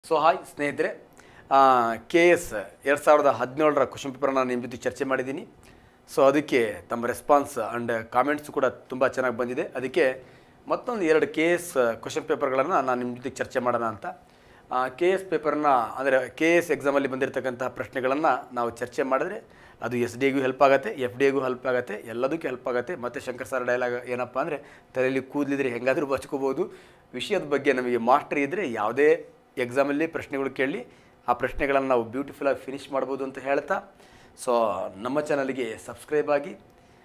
so hi ಸ್ನೇಹಿತರೆ K S ಎರಡು ಸಾವಿರದ ಹದಿನೇಳರ ಕ್ವಶನ್ ಪೇಪರ್ನ ನಿಮ್ಮ ಜೊತೆ ಚರ್ಚೆ ಮಾಡಿದ್ದೀನಿ ಸೊ ಅದಕ್ಕೆ ತಮ್ಮ ರೆಸ್ಪಾನ್ಸ್ ಆ್ಯಂಡ್ ಕಾಮೆಂಟ್ಸ್ ಕೂಡ ತುಂಬ ಚೆನ್ನಾಗಿ ಬಂದಿದೆ ಅದಕ್ಕೆ ಮತ್ತೊಂದು ಎರಡು ಕೆ ಎಸ್ ಕ್ವಶನ್ ಪೇಪರ್ಗಳನ್ನು ನಾನು ನಿಮ್ಮ ಜೊತೆ ಚರ್ಚೆ ಮಾಡೋಣ ಅಂತ ಕೆ ಎಸ್ ಪೇಪರ್ನ ಅಂದರೆ ಕೆ ಎಸ್ ಎಕ್ಸಾಮಲ್ಲಿ ಬಂದಿರತಕ್ಕಂತಹ ಪ್ರಶ್ನೆಗಳನ್ನು ನಾವು ಚರ್ಚೆ ಮಾಡಿದ್ರೆ ಅದು ಎಸ್ ಡಿ ಎಗೂ ಹೆಲ್ಪ್ ಆಗುತ್ತೆ ಎಫ್ ಡಿ ಎಗೂ ಹೆಲ್ಪ್ ಆಗುತ್ತೆ ಎಲ್ಲದಕ್ಕೂ ಹೆಲ್ಪ್ ಆಗುತ್ತೆ ಮತ್ತು ಶಂಕರ್ ಸರ್ ಡೈಲಾಗ್ ಏನಪ್ಪ ಅಂದರೆ ತಲೆಯಲ್ಲಿ ಕೂದಲಿದ್ರೆ ಹೆಂಗಾದರೂ ಬಚ್ಕೋಬೋದು ವಿಷಯದ ಬಗ್ಗೆ ನಮಗೆ ಮಾಸ್ಟರ್ ಇದ್ದರೆ ಯಾವುದೇ ಎಕ್ಸಾಮಲ್ಲಿ ಪ್ರಶ್ನೆಗಳು ಕೇಳಿ ಆ ಪ್ರಶ್ನೆಗಳನ್ನು ನಾವು ಬ್ಯೂಟಿಫುಲ್ಲಾಗಿ ಫಿನಿಷ್ ಮಾಡ್ಬೋದು ಅಂತ ಹೇಳ್ತಾ ಸೊ ನಮ್ಮ ಚಾನಲ್ಗೆ ಸಬ್ಸ್ಕ್ರೈಬ್ ಆಗಿ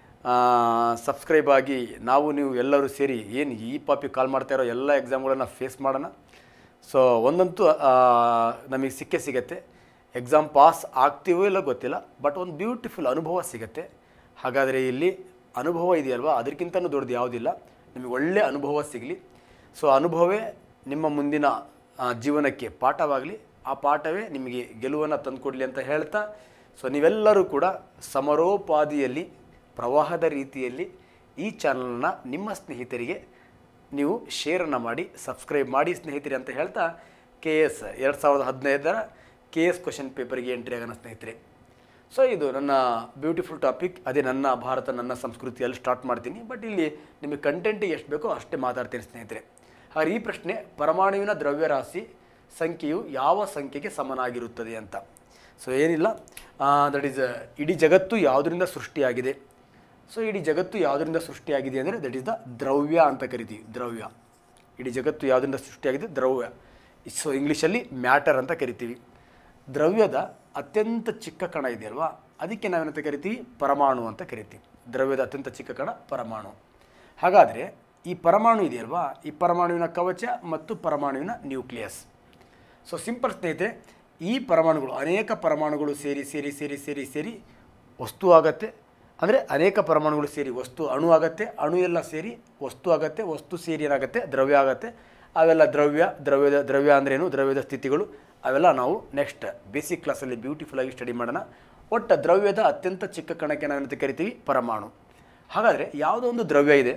ಸಬ್ಸ್ಕ್ರೈಬ್ ಆಗಿ ನಾವು ನೀವು ಎಲ್ಲರೂ ಸೇರಿ ಏನು ಈ ಪಾಪಿ ಕಾಲ್ ಮಾಡ್ತಾ ಇರೋ ಎಲ್ಲ ಎಕ್ಸಾಮ್ಗಳನ್ನು ಫೇಸ್ ಮಾಡೋಣ ಸೊ ಒಂದಂತೂ ಆ, ನಮಗೆ ಸಿಕ್ಕೇ ಸಿಗತ್ತೆ ಎಕ್ಸಾಮ್ ಪಾಸ್ ಆಗ್ತೀವೋ ಇಲ್ಲ ಗೊತ್ತಿಲ್ಲ ಬಟ್ ಒಂದು ಬ್ಯೂಟಿಫುಲ್ ಅನುಭವ ಸಿಗತ್ತೆ ಹಾಗಾದರೆ ಇಲ್ಲಿ ಅನುಭವ ಇದೆಯಲ್ವಾ ಅದಕ್ಕಿಂತನೂ ದೊಡ್ಡದು ಯಾವುದಿಲ್ಲ ನಿಮಗೆ ಒಳ್ಳೆಯ ಅನುಭವ ಸಿಗಲಿ ಸೊ ಅನುಭವವೇ ನಿಮ್ಮ ಮುಂದಿನ ಆ, ಜೀವನಕ್ಕೆ ಪಾಠವಾಗಲಿ ಆ ಪಾಠವೇ ನಿಮಗೆ ಗೆಲುವನ್ನು ತಂದುಕೊಡಲಿ ಅಂತ ಹೇಳ್ತಾ ಸೊ ನೀವೆಲ್ಲರೂ ಕೂಡ ಸಮರೋಪಾದಿಯಲ್ಲಿ ಪ್ರವಾಹದ ರೀತಿಯಲ್ಲಿ ಈ ಚಾನಲ್ನ ನಿಮ್ಮ ಸ್ನೇಹಿತರಿಗೆ ನೀವು ಶೇರನ್ನು ಮಾಡಿ ಸಬ್ಸ್ಕ್ರೈಬ್ ಮಾಡಿ ಸ್ನೇಹಿತರೆ ಅಂತ ಹೇಳ್ತಾ ಕೆ ಎಸ್ ಎರಡು ಸಾವಿರದ ಹದಿನೈದರ ಕೆ ಎಸ್ ಕ್ವಶನ್ ಪೇಪರ್ಗೆ ಎಂಟ್ರಿ ಆಗೋಣ ಸ್ನೇಹಿತರೆ ಸೊ ಇದು ನನ್ನ ಬ್ಯೂಟಿಫುಲ್ ಟಾಪಿಕ್ ಅದೇ ನನ್ನ ಭಾರತ ನನ್ನ ಸಂಸ್ಕೃತಿಯಲ್ಲಿ ಸ್ಟಾರ್ಟ್ ಮಾಡ್ತೀನಿ ಬಟ್ ಇಲ್ಲಿ ನಿಮಗೆ ಕಂಟೆಂಟಿಗೆ ಎಷ್ಟು ಬೇಕೋ ಅಷ್ಟೇ ಮಾತಾಡ್ತೀನಿ ಸ್ನೇಹಿತರೆ ಹಾಗೆ ಈ ಪ್ರಶ್ನೆ ಪರಮಾಣುವಿನ ದ್ರವ್ಯರಾಶಿ ಸಂಖ್ಯೆಯು ಯಾವ ಸಂಖ್ಯೆಗೆ ಸಮನಾಗಿರುತ್ತದೆ ಅಂತ ಸೊ ಏನಿಲ್ಲ ದಟ್ ಈಸ್ ಇಡೀ ಜಗತ್ತು ಯಾವುದರಿಂದ ಸೃಷ್ಟಿಯಾಗಿದೆ ಸೊ ಇಡೀ ಜಗತ್ತು ಯಾವುದರಿಂದ ಸೃಷ್ಟಿಯಾಗಿದೆ ಅಂದರೆ ದಟ್ ಈಸ್ ದ ದ್ರವ್ಯ ಅಂತ ಕರಿತೀವಿ ದ್ರವ್ಯ ಇಡೀ ಜಗತ್ತು ಯಾವುದರಿಂದ ಸೃಷ್ಟಿಯಾಗಿದೆ ದ್ರವ್ಯ ಸೊ ಇಂಗ್ಲೀಷಲ್ಲಿ ಮ್ಯಾಟರ್ ಅಂತ ಕರಿತೀವಿ ದ್ರವ್ಯದ ಅತ್ಯಂತ ಚಿಕ್ಕ ಕಣ ಇದೆಯಲ್ವಾ ಅದಕ್ಕೆ ನಾವೇನಂತ ಕರಿತೀವಿ ಪರಮಾಣು ಅಂತ ಕರಿತೀವಿ ದ್ರವ್ಯದ ಅತ್ಯಂತ ಚಿಕ್ಕ ಕಣ ಪರಮಾಣು ಹಾಗಾದರೆ ಈ ಪರಮಾಣು ಇದೆಯಲ್ವಾ ಈ ಪರಮಾಣುವಿನ ಕವಚ ಮತ್ತು ಪರಮಾಣುವಿನ ನ್ಯೂಕ್ಲಿಯಸ್ ಸೊ ಸಿಂಪಲ್ ಸ್ನೇಹಿತರೆ ಈ ಪರಮಾಣುಗಳು ಅನೇಕ ಪರಮಾಣುಗಳು ಸೇರಿ ಸೇರಿ ಸೇರಿ ಸೇರಿ ಸೇರಿ ವಸ್ತು ಆಗತ್ತೆ ಅಂದರೆ ಅನೇಕ ಪರಮಾಣುಗಳು ಸೇರಿ ವಸ್ತು ಅಣು ಆಗತ್ತೆ ಅಣು ಎಲ್ಲ ಸೇರಿ ವಸ್ತು ಆಗತ್ತೆ ವಸ್ತು ಸೇರಿ ಏನಾಗುತ್ತೆ ದ್ರವ್ಯ ಆಗತ್ತೆ ಅವೆಲ್ಲ ದ್ರವ್ಯ ದ್ರವ್ಯದ ದ್ರವ್ಯ ಅಂದ್ರೇನು ದ್ರವ್ಯದ ಸ್ಥಿತಿಗಳು ಅವೆಲ್ಲ ನಾವು ನೆಕ್ಸ್ಟ್ ಬೇಸಿಕ್ ಕ್ಲಾಸಲ್ಲಿ ಬ್ಯೂಟಿಫುಲ್ ಆಗಿ ಸ್ಟಡಿ ಮಾಡೋಣ ಒಟ್ಟು ದ್ರವ್ಯದ ಅತ್ಯಂತ ಚಿಕ್ಕ ಕಣಕ್ಕೆ ನಾವೇನಂತ ಕರಿತೀವಿ ಪರಮಾಣು ಹಾಗಾದರೆ ಯಾವುದೋ ಒಂದು ದ್ರವ್ಯ ಇದೆ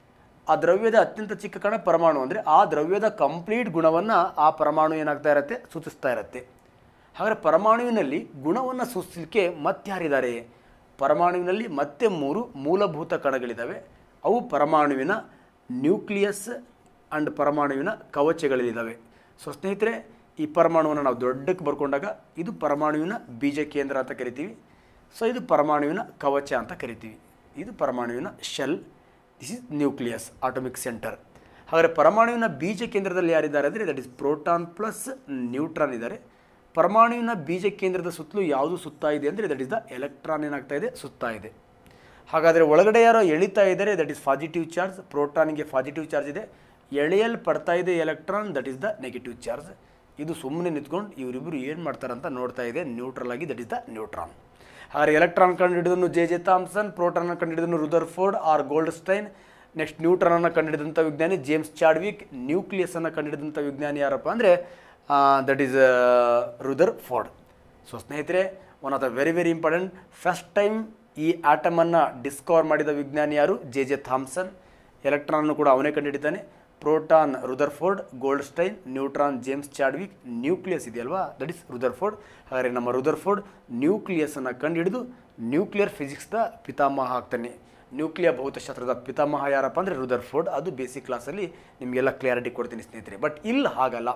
ಆ ದ್ರವ್ಯದ ಅತ್ಯಂತ ಚಿಕ್ಕ ಕಣ ಪರಮಾಣು ಅಂದರೆ ಆ ದ್ರವ್ಯದ ಕಂಪ್ಲೀಟ್ ಗುಣವನ್ನು ಆ ಪರಮಾಣು ಏನಾಗ್ತಾ ಇರುತ್ತೆ ಸೂಚಿಸ್ತಾ ಇರುತ್ತೆ ಹಾಗಾದರೆ ಪರಮಾಣುವಿನಲ್ಲಿ ಗುಣವನ್ನು ಸೂಚಿಸಲಿಕ್ಕೆ ಮತ್ತಾರಿದ್ದಾರೆ ಪರಮಾಣುವಿನಲ್ಲಿ ಮತ್ತೆ ಮೂರು ಮೂಲಭೂತ ಕಣಗಳಿದ್ದಾವೆ ಅವು ಪರಮಾಣುವಿನ ನ್ಯೂಕ್ಲಿಯಸ್ ಆ್ಯಂಡ್ ಪರಮಾಣುವಿನ ಕವಚಗಳಿದ್ದಾವೆ ಸೊ ಸ್ನೇಹಿತರೆ ಈ ಪರಮಾಣುವನ್ನು ನಾವು ದೊಡ್ಡಕ್ಕೆ ಬರ್ಕೊಂಡಾಗ ಇದು ಪರಮಾಣುವಿನ ಬೀಜ ಕೇಂದ್ರ ಅಂತ ಕರಿತೀವಿ ಸೊ ಇದು ಪರಮಾಣುವಿನ ಕವಚ ಅಂತ ಕರಿತೀವಿ ಇದು ಪರಮಾಣುವಿನ shell this is nucleus atomic center ಹಾಗಾದರೆ ಪರಮಾಣುವಿನ ಬೀಜ ಕೇಂದ್ರದಲ್ಲಿ ಯಾರಿದ್ದಾರೆ ಅಂದರೆ that is proton plus neutron ಇದ್ದಾರೆ ಪರಮಾಣುವಿನ ಬೀಜ ಕೇಂದ್ರದ ಸುತ್ತಲೂ ಯಾವುದು ಸುತ್ತಾ ಇದೆ ಅಂದರೆ ದಟ್ ಇಸ್ ದ ಎಲೆಕ್ಟ್ರಾನ್ ಏನಾಗ್ತಾ ಇದೆ ಸುತ್ತಾ ಇದೆ ಹಾಗಾದರೆ ಒಳಗಡೆ ಯಾರೋ ಎಳಿತಾ ಇದ್ದಾರೆ ದಟ್ ಇಸ್ ಪಾಸಿಟಿವ್ ಚಾರ್ಜ್ ಪ್ರೋಟಾನ್ಗೆ ಪಾಸಿಟಿವ್ ಚಾರ್ಜ್ ಇದೆ ಎಳೆಯಲ್ ಪಡ್ತಾ ಇದೆ electron that is the negative charge ಇದು ಸುಮ್ಮನೆ ನಿಂತ್ಕೊಂಡು ಇವರಿಬ್ಬರು ಏನು ಮಾಡ್ತಾರಂತ ನೋಡ್ತಾ ಇದೆ ನ್ಯೂಟ್ರಲ್ ಆಗಿ ದಟ್ ಇಸ್ ದ ನ್ಯೂಟ್ರಾನ್ ಹಾಗಾದ್ರೆ ಎಲೆಕ್ಟ್ರಾನ್ ಕಂಡುಹಿಡಿದನು ಜೆ ಜೆ ಥಾಮ್ಸನ್ ಪ್ರೋಟಾನ್ ಕಂಡುಹಿಡಿದನು Rutherford R Goldstein next ನ್ಯೂಟ್ರಾನನ್ನು ಕಂಡುಹಿಡಿದಂಥ ವಿಜ್ಞಾನಿ ಜೇಮ್ಸ್ ಚಾಡ್ವಿಕ್ ನ್ಯೂಕ್ಲಿಯಸನ್ನು ಕಂಡುಹಿಡಿದಂಥ ವಿಜ್ಞಾನಿ ಯಾರಪ್ಪ ಅಂದರೆ that is Rutherford so ಸ್ನೇಹಿತರೆ one of the very very important first time ಈ ಆಟಮನ್ನು ಡಿಸ್ಕವರ್ ಮಾಡಿದ ವಿಜ್ಞಾನಿ ಯಾರು ಜೆ ಜೆ ಥಾಮ್ಸನ್ ಎಲೆಕ್ಟ್ರಾನ್ ಕೂಡ ಅವನೇ ಕಂಡುಹಿಡಿತಾನೆ proton Rutherford Goldstein neutron James Chadwick nucleus ಇದೆಯಲ್ವಾ ದಟ್ ಇಸ್ ರುದರ್ಫೋರ್ಡ್ ಹಾಗಾದರೆ ನಮ್ಮ ರುದರ್ಫೋರ್ಡ್ ನ್ಯೂಕ್ಲಿಯಸನ್ನು ಕಂಡುಹಿಡಿದು ನ್ಯೂಕ್ಲಿಯರ್ ಫಿಸಿಕ್ಸ್ದ ಪಿತಾಮಹ ಆಗ್ತಾನೆ ನ್ಯೂಕ್ಲಿಯರ್ ಭೌತಶಾಸ್ತ್ರದ ಪಿತಾಮಹ ಯಾರಪ್ಪ ಅಂದರೆ ರುದರ್ಫೋರ್ಡ್ ಅದು ಬೇಸಿಕ್ ಕ್ಲಾಸಲ್ಲಿ ನಿಮಗೆಲ್ಲ ಕ್ಲಿಯಾರಿಟಿ ಕೊಡ್ತೀನಿ ಸ್ನೇಹಿತರೆ ಬಟ್ ಇಲ್ಲಿ ಹಾಗಲ್ಲ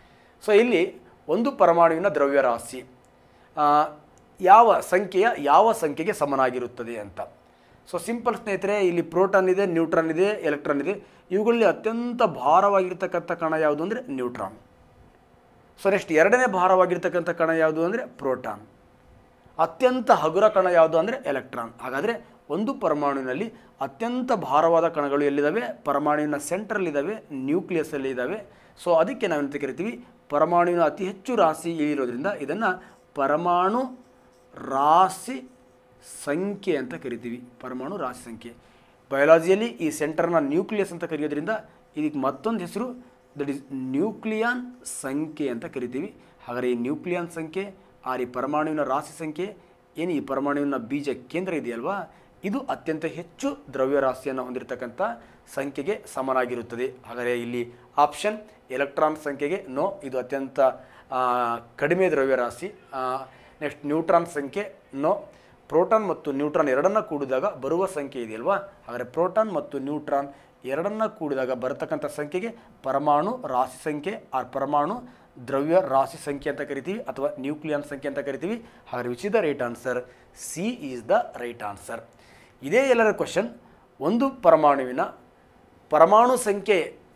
ಸೊ ಇಲ್ಲಿ ಒಂದು ಪರಮಾಣುವಿನ ದ್ರವ್ಯರಾಶಿ ಆ, ಯಾವ ಸಂಖ್ಯೆಯ ಯಾವ ಸಂಖ್ಯೆಗೆ ಸಮನಾಗಿರುತ್ತದೆ ಅಂತ ಸೊ ಸಿಂಪಲ್ ಸ್ನೇಹಿತರೆ ಇಲ್ಲಿ ಪ್ರೋಟಾನ್ ಇದೆ ನ್ಯೂಟ್ರಾನ್ ಇದೆ ಎಲೆಕ್ಟ್ರಾನ್ ಇದೆ ಇವುಗಳಲ್ಲಿ ಅತ್ಯಂತ ಭಾರವಾಗಿರ್ತಕ್ಕಂಥ ಕಣ ಯಾವುದು ಅಂದರೆ ನ್ಯೂಟ್ರಾನ್ ಸೊ ನೆಕ್ಸ್ಟ್ ಎರಡನೇ ಭಾರವಾಗಿರ್ತಕ್ಕಂಥ ಕಣ ಯಾವುದು ಅಂದರೆ ಪ್ರೋಟಾನ್ ಅತ್ಯಂತ ಹಗುರ ಕಣ ಯಾವುದು ಅಂದರೆ ಎಲೆಕ್ಟ್ರಾನ್ ಹಾಗಾದರೆ ಒಂದು ಪರಮಾಣುವಿನಲ್ಲಿ ಅತ್ಯಂತ ಭಾರವಾದ ಕಣಗಳು ಎಲ್ಲಿದ್ದಾವೆ ಪರಮಾಣುವಿನ ಸೆಂಟ್ರಲ್ಲಿದ್ದಾವೆ ನ್ಯೂಕ್ಲಿಯಸ್ಸಲ್ಲಿ ಇದ್ದಾವೆ ಸೊ ಅದಕ್ಕೆ ನಾವೇನಂತ ಕರಿತೀವಿ ಪರಮಾಣುವಿನ ಅತಿ ಹೆಚ್ಚು ರಾಶಿ ಇರೋದ್ರಿಂದ ಇದನ್ನು ಪರಮಾಣು ರಾಶಿ ಸಂಖ್ಯೆ ಅಂತ ಕರಿತೀವಿ ಪರಮಾಣು ರಾಶಿ ಸಂಖ್ಯೆ ಬಯಾಲಜಿಯಲ್ಲಿ ಈ ಸೆಂಟರ್ನ ನ್ಯೂಕ್ಲಿಯಸ್ ಅಂತ ಕರೆಯೋದ್ರಿಂದ ಇದಕ್ಕೆ ಮತ್ತೊಂದು ಹೆಸರು ದಟ್ ಈಸ್ ನ್ಯೂಕ್ಲಿಯಾನ್ ಸಂಖ್ಯೆ ಅಂತ ಕರಿತೀವಿ ಹಾಗಾದರೆ ಈ ನ್ಯೂಕ್ಲಿಯಾನ್ ಸಂಖ್ಯೆ ಆ ಈ ಪರಮಾಣುವಿನ ರಾಶಿ ಸಂಖ್ಯೆ ಏನು ಈ ಪರಮಾಣುವಿನ ಬೀಜ ಕೇಂದ್ರ ಇದೆಯಲ್ವಾ ಇದು ಅತ್ಯಂತ ಹೆಚ್ಚು ದ್ರವ್ಯರಾಶಿಯನ್ನು ಹೊಂದಿರತಕ್ಕಂಥ ಸಂಖ್ಯೆಗೆ ಸಮನಾಗಿರುತ್ತದೆ ಹಾಗಾದರೆ ಇಲ್ಲಿ ಆಪ್ಷನ್ ಎಲೆಕ್ಟ್ರಾನ್ ಸಂಖ್ಯೆಗೆ ನೋ ಇದು ಅತ್ಯಂತ ಆ, ಕಡಿಮೆ ದ್ರವ್ಯರಾಶಿ ನೆಕ್ಸ್ಟ್ ನ್ಯೂಟ್ರಾನ್ ಸಂಖ್ಯೆ ನೋ ಪ್ರೋಟಾನ್ ಮತ್ತು ನ್ಯೂಟ್ರಾನ್ ಎರಡನ್ನ ಕೂಡಿದಾಗ ಬರುವ ಸಂಖ್ಯೆ ಇದೆಯಲ್ವಾ ಹಾಗಾದರೆ ಪ್ರೋಟಾನ್ ಮತ್ತು ನ್ಯೂಟ್ರಾನ್ ಎರಡನ್ನ ಕೂಡಿದಾಗ ಬರತಕ್ಕಂಥ ಸಂಖ್ಯೆಗೆ ಪರಮಾಣು ರಾಶಿ ಸಂಖ್ಯೆ ಆ ಪರಮಾಣು ದ್ರವ್ಯ ರಾಶಿ ಸಂಖ್ಯೆ ಅಂತ ಕರಿತೀವಿ ಅಥವಾ ನ್ಯೂಕ್ಲಿಯನ್ ಸಂಖ್ಯೆ ಅಂತ ಕರಿತೀವಿ ಹಾಗಾದ್ರೆ which is the right answer C is the right answer ಇದೇ ಎಲ್ಲರ ಕ್ವಶನ್ ಒಂದು ಪರಮಾಣುವಿನ ಪರಮಾಣು ಸಂಖ್ಯೆ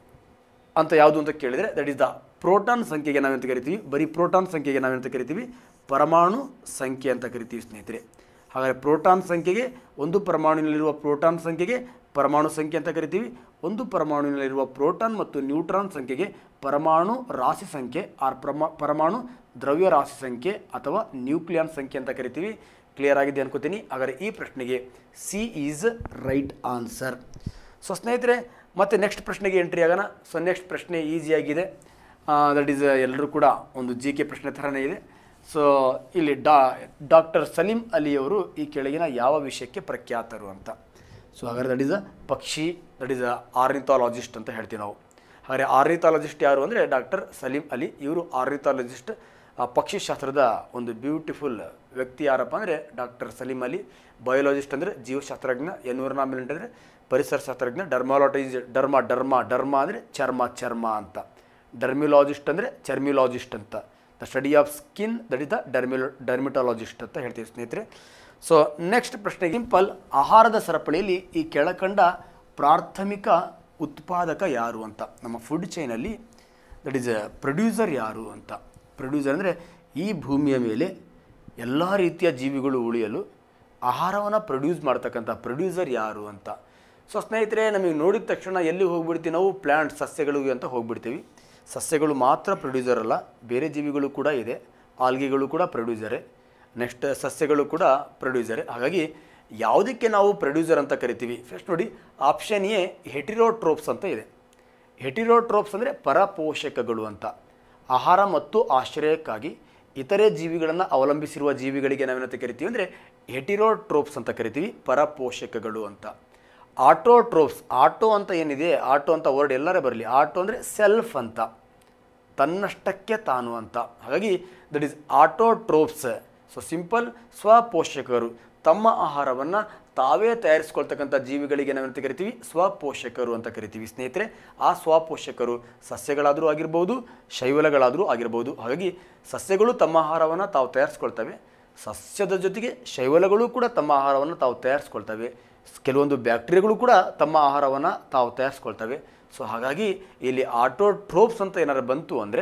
ಅಂತ ಯಾವುದು ಅಂತ ಕೇಳಿದರೆ ದಟ್ ಈಸ್ ದ ಪ್ರೋಟಾನ್ ಸಂಖ್ಯೆಗೆ ನಾವೆಂತ ಕರಿತೀವಿ ಬರೀ ಪ್ರೋಟಾನ್ ಸಂಖ್ಯೆಗೆ ನಾವೆಂತ ಕರಿತೀವಿ ಪರಮಾಣು ಸಂಖ್ಯೆ ಅಂತ ಕರಿತೀವಿ ಸ್ನೇಹಿತರೆ ಹಾಗಾದರೆ ಪ್ರೋಟಾನ್ ಸಂಖ್ಯೆಗೆ ಒಂದು ಪರಮಾಣುವಿನಲ್ಲಿರುವ ಪ್ರೋಟಾನ್ ಸಂಖ್ಯೆಗೆ ಪರಮಾಣು ಸಂಖ್ಯೆ ಅಂತ ಕರಿತೀವಿ ಒಂದು ಪರಮಾಣುವಿನಲ್ಲಿರುವ ಪ್ರೋಟಾನ್ ಮತ್ತು ನ್ಯೂಟ್ರಾನ್ ಸಂಖ್ಯೆಗೆ ಪರಮಾಣು ರಾಶಿ ಸಂಖ್ಯೆ ಆರ್ ಪ್ರಮಾ ಪರಮಾಣು ದ್ರವ್ಯ ರಾಶಿ ಸಂಖ್ಯೆ ಅಥವಾ ನ್ಯೂಕ್ಲಿಯನ್ ಸಂಖ್ಯೆ ಅಂತ ಕರಿತೀವಿ ಕ್ಲಿಯರ್ ಆಗಿದೆ ಅನ್ಕೋತೀನಿ ಹಾಗಾದರೆ ಈ ಪ್ರಶ್ನೆಗೆ C is right answer so ಸ್ನೇಹಿತರೆ ಮತ್ತೆ ನೆಕ್ಸ್ಟ್ ಪ್ರಶ್ನೆಗೆ ಎಂಟ್ರಿ ಆಗೋಣ ಸೊ ನೆಕ್ಸ್ಟ್ ಪ್ರಶ್ನೆ ಈಸಿಯಾಗಿದೆ ದಟ್ ಈಸ್ ಎಲ್ಲರೂ ಕೂಡ ಒಂದು ಜಿ ಕೆ ಪ್ರಶ್ನೆ ಥರನೇ ಇದೆ ಸೊ ಇಲ್ಲಿ ಡಾ ಡಾಕ್ಟರ್ ಸಲೀಂ ಅಲಿಯವರು ಈ ಕೆಳಗಿನ ಯಾವ ವಿಷಯಕ್ಕೆ ಪ್ರಖ್ಯಾತರು ಅಂತ ಸೊ ಹಾಗಾದ್ರೆ ದಟ್ ಈಸ್ ಅ ಪಕ್ಷಿ ದಟ್ ಈಸ್ ಅ ಆರ್ನಿಥಾಲಜಿಸ್ಟ್ ಅಂತ ಹೇಳ್ತೀವಿ ನಾವು ಹಾಗಾದರೆ ಆರ್ನಿಥಾಲಜಿಸ್ಟ್ ಯಾರು ಅಂದರೆ ಡಾಕ್ಟರ್ ಸಲೀಂ ಅಲಿ ಇವರು ಆರ್ನಿಥಾಲಜಿಸ್ಟ್ ಪಕ್ಷಿಶಾಸ್ತ್ರದ ಒಂದು ಬ್ಯೂಟಿಫುಲ್ ವ್ಯಕ್ತಿ ಯಾರಪ್ಪ ಅಂದರೆ ಡಾಕ್ಟರ್ ಸಲೀಂ ಅಲಿ ಬಯೋಲಜಿಸ್ಟ್ ಅಂದರೆ ಜೀವಶಾಸ್ತ್ರಜ್ಞ ಎನ್ವಿರಾನ್ಮೆಂಟ್ ಅಂದರೆ ಪರಿಸರ ಶಾಸ್ತ್ರಜ್ಞ ಡರ್ಮಾಲಜಿಸ್ ಡರ್ಮಾ ಡರ್ಮಾ ಡರ್ಮಾ ಅಂದರೆ ಚರ್ಮ ಚರ್ಮ ಅಂತ ಡರ್ಮಿಲಾಜಿಸ್ಟ್ ಅಂದರೆ ಚರ್ಮಿಲಾಜಿಸ್ಟ್ ಅಂತ the study of skin that is the ಡರ್ಮಿಲೋ ಡರ್ಮಿಟಾಲಜಿಸ್ಟ್ ಅಂತ ಹೇಳ್ತೀವಿ ಸ್ನೇಹಿತರೆ ಸೊ ನೆಕ್ಸ್ಟ್ ಪ್ರಶ್ನೆ ಸಿಂಪಲ್ ಆಹಾರದ ಸರಪಳಿಯಲ್ಲಿ ಈ ಕೆಳಕಂಡ ಪ್ರಾಥಮಿಕ ಉತ್ಪಾದಕ ಯಾರು ಅಂತ ನಮ್ಮ ಫುಡ್ ಚೈನಲ್ಲಿ ದಟ್ ಈಸ್ ಪ್ರೊಡ್ಯೂಸರ್ ಯಾರು ಅಂತ ಪ್ರೊಡ್ಯೂಸರ್ ಅಂದರೆ ಈ ಭೂಮಿಯ ಮೇಲೆ ಎಲ್ಲ ರೀತಿಯ ಜೀವಿಗಳು ಉಳಿಯಲು ಆಹಾರವನ್ನು ಪ್ರೊಡ್ಯೂಸ್ ಮಾಡ್ತಕ್ಕಂಥ ಪ್ರೊಡ್ಯೂಸರ್ ಯಾರು ಅಂತ ಸೊ ಸ್ನೇಹಿತರೆ ನಮಗೆ ನೋಡಿದ ತಕ್ಷಣ ಎಲ್ಲಿ ಹೋಗ್ಬಿಡ್ತೀವಿ ನಾವು ಪ್ಲ್ಯಾಂಟ್ ಸಸ್ಯಗಳಿಗೆ ಅಂತ ಹೋಗ್ಬಿಡ್ತೀವಿ ಸಸ್ಯಗಳು ಮಾತ್ರ ಪ್ರೊಡ್ಯೂಸರ್ ಅಲ್ಲ ಬೇರೆ ಜೀವಿಗಳು ಕೂಡ ಇದೆ ಆಲ್ಗಿಗಳು ಕೂಡ ಪ್ರೊಡ್ಯೂಸರೇ ನೆಕ್ಸ್ಟ್ ಸಸ್ಯಗಳು ಕೂಡ ಪ್ರೊಡ್ಯೂಸರೇ ಹಾಗಾಗಿ ಯಾವುದಕ್ಕೆ ನಾವು ಪ್ರೊಡ್ಯೂಸರ್ ಅಂತ ಕರಿತೀವಿ ಫಸ್ಟ್ ನೋಡಿ ಆಪ್ಷನ್ ಎ ಹೆಟಿರೋಟ್ರೋಪ್ಸ್ ಅಂತ ಇದೆ ಹೆಟಿರೋಟ್ರೋಪ್ಸ್ ಅಂದರೆ ಪರಪೋಷಕಗಳು ಅಂತ ಆಹಾರ ಮತ್ತು ಆಶ್ರಯಕ್ಕಾಗಿ ಇತರೆ ಜೀವಿಗಳನ್ನು ಅವಲಂಬಿಸಿರುವ ಜೀವಿಗಳಿಗೆ ನಾವೇನಂತ ಕರಿತೀವಿ ಅಂದರೆ ಹೆಟಿರೋಟ್ರೋಪ್ಸ್ ಅಂತ ಕರಿತೀವಿ ಪರಪೋಷಕಗಳು ಅಂತ ಆಟೋಟ್ರೋಪ್ಸ್ ಆಟೋ ಅಂತ ಏನಿದೆ ಆಟೋ ಅಂತ ವರ್ಡ್ ಎಲ್ಲರೇ ಬರಲಿ ಆಟೋ ಅಂದರೆ ಸೆಲ್ಫ್ ಅಂತ ತನ್ನಷ್ಟಕ್ಕೆ ತಾನು ಅಂತ ಹಾಗಾಗಿ that is autotrophs so simple ಸ್ವಪೋಷಕರು ತಮ್ಮ ಆಹಾರವನ್ನು ತಾವೇ ತಯಾರಿಸ್ಕೊಳ್ತಕ್ಕಂಥ ಜೀವಿಗಳಿಗೆ ನಾವೇನಂತ ಕರಿತೀವಿ ಸ್ವಪೋಷಕರು ಅಂತ ಕರಿತೀವಿ ಸ್ನೇಹಿತರೆ ಆ ಸ್ವಪೋಷಕರು ಸಸ್ಯಗಳಾದರೂ ಆಗಿರ್ಬೋದು ಶೈವಲಗಳಾದರೂ ಆಗಿರ್ಬೋದು ಹಾಗಾಗಿ ಸಸ್ಯಗಳು ತಮ್ಮ ಆಹಾರವನ್ನು ತಾವು ತಯಾರಿಸ್ಕೊಳ್ತವೆ ಸಸ್ಯದ ಜೊತೆಗೆ ಶೈವಲಗಳು ಕೂಡ ತಮ್ಮ ಆಹಾರವನ್ನು ತಾವು ತಯಾರಿಸ್ಕೊಳ್ತವೆ ಕೆಲವೊಂದು ಬ್ಯಾಕ್ಟೀರಿಯಾಗಳು ಕೂಡ ತಮ್ಮ ಆಹಾರವನ್ನು ತಾವು ತಯಾರಿಸ್ಕೊಳ್ತವೆ ಸೊ ಹಾಗಾಗಿ ಇಲ್ಲಿ ಆಟೋಟ್ರೋಪ್ಸ್ ಅಂತ ಏನಾದ್ರು ಬಂತು ಅಂದರೆ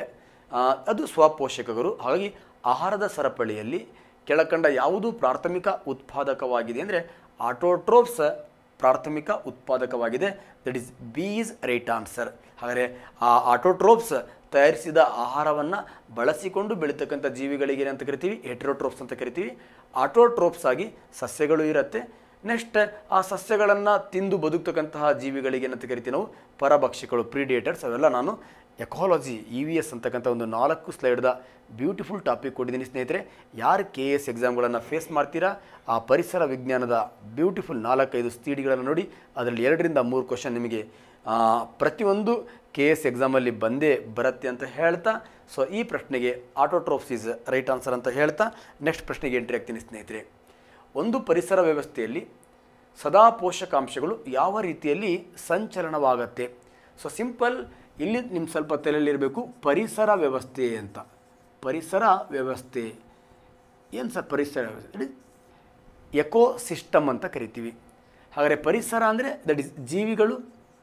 ಅದು ಸ್ವಪೋಷಕಗಳು ಹಾಗಾಗಿ ಆಹಾರದ ಸರಪಳಿಯಲ್ಲಿ ಕೆಳಕಂಡ ಯಾವುದು ಪ್ರಾಥಮಿಕ ಉತ್ಪಾದಕವಾಗಿದೆ ಅಂದರೆ ಆಟೋಟ್ರೋಪ್ಸ್ ಪ್ರಾಥಮಿಕ ಉತ್ಪಾದಕವಾಗಿದೆ that is B is right answer ಹಾಗಾದರೆ ಆ ಆಟೋಟ್ರೋಪ್ಸ್ ತಯಾರಿಸಿದ ಆಹಾರವನ್ನು ಬಳಸಿಕೊಂಡು ಬೆಳೀತಕ್ಕಂಥ ಜೀವಿಗಳಿಗೆ ಏನಂತ ಕರಿತೀವಿ ಹೆಟ್ರೋಟ್ರೋಪ್ಸ್ ಅಂತ ಕರಿತೀವಿ ಆಟೋಟ್ರೋಪ್ಸ್ ಆಗಿ ಸಸ್ಯಗಳು ಇರುತ್ತೆ ನೆಕ್ಸ್ಟ್ ಆ ಸಸ್ಯಗಳನ್ನು ತಿಂದು ಬದುಕ್ತಕ್ಕಂತಹ ಜೀವಿಗಳಿಗೆ ಏನಂತ ಕರಿತೀವಿ ನಾವು ಪರಭಕ್ಷಿಗಳು ಪ್ರಿಡೇಟರ್ಸ್ ಅವೆಲ್ಲ ನಾನು ಎಕಾಲಜಿ ಇ ವಿ ಎಸ್ ಅಂತಕ್ಕಂಥ ಒಂದು ನಾಲ್ಕು ಸ್ಲೈಡ್ದ ಬ್ಯೂಟಿಫುಲ್ ಟಾಪಿಕ್ ಕೊಟ್ಟಿದ್ದೀನಿ ಸ್ನೇಹಿತರೆ ಯಾರು ಕೆ ಎಸ್ ಎಕ್ಸಾಮ್ಗಳನ್ನು ಫೇಸ್ ಮಾಡ್ತೀರಾ ಆ ಪರಿಸರ ವಿಜ್ಞಾನದ ಬ್ಯೂಟಿಫುಲ್ ನಾಲ್ಕೈದು ಸ್ಟೀಡಿಗಳನ್ನು ನೋಡಿ ಅದರಲ್ಲಿ ಎರಡರಿಂದ ಮೂರು ಕ್ವಶನ್ ನಿಮಗೆ ಆ, ಪ್ರತಿಯೊಂದು ಕೆ ಎಸ್ ಎಕ್ಸಾಮಲ್ಲಿ ಬಂದೇ ಬರುತ್ತೆ ಅಂತ ಹೇಳ್ತಾ ಸೊ ಈ ಪ್ರಶ್ನೆಗೆ ಆಟೋಟ್ರೋಪ್ಸ್ ಈಸ್ ರೈಟ್ ಆನ್ಸರ್ ಅಂತ ಹೇಳ್ತಾ ನೆಕ್ಸ್ಟ್ ಪ್ರಶ್ನೆಗೆ ಎಂಟ್ರಿ ಆಗ್ತೀನಿ ಸ್ನೇಹಿತರೆ ಒಂದು ಪರಿಸರ ವ್ಯವಸ್ಥೆಯಲ್ಲಿ ಸದಾ ಪೋಷಕಾಂಶಗಳು ಯಾವ ರೀತಿಯಲ್ಲಿ ಸಂಚಲನವಾಗತ್ತೆ ಸೊ ಸಿಂಪಲ್ ಇಲ್ಲಿ ನಿಮ್ಮ ಸ್ವಲ್ಪ ತಲೆಯಲ್ಲಿರಬೇಕು ಪರಿಸರ ವ್ಯವಸ್ಥೆ ಅಂತ ಪರಿಸರ ವ್ಯವಸ್ಥೆ ಏನು ಸರ್ ಪರಿಸರ ವ್ಯವಸ್ಥೆ ಎಕೋ ಸಿಸ್ಟಮ್ ಅಂತ ಕರಿತೀವಿ ಹಾಗಾದರೆ ಪರಿಸರ ಅಂದರೆ ದಟ್ ಇಸ್ ಜೀವಿಗಳು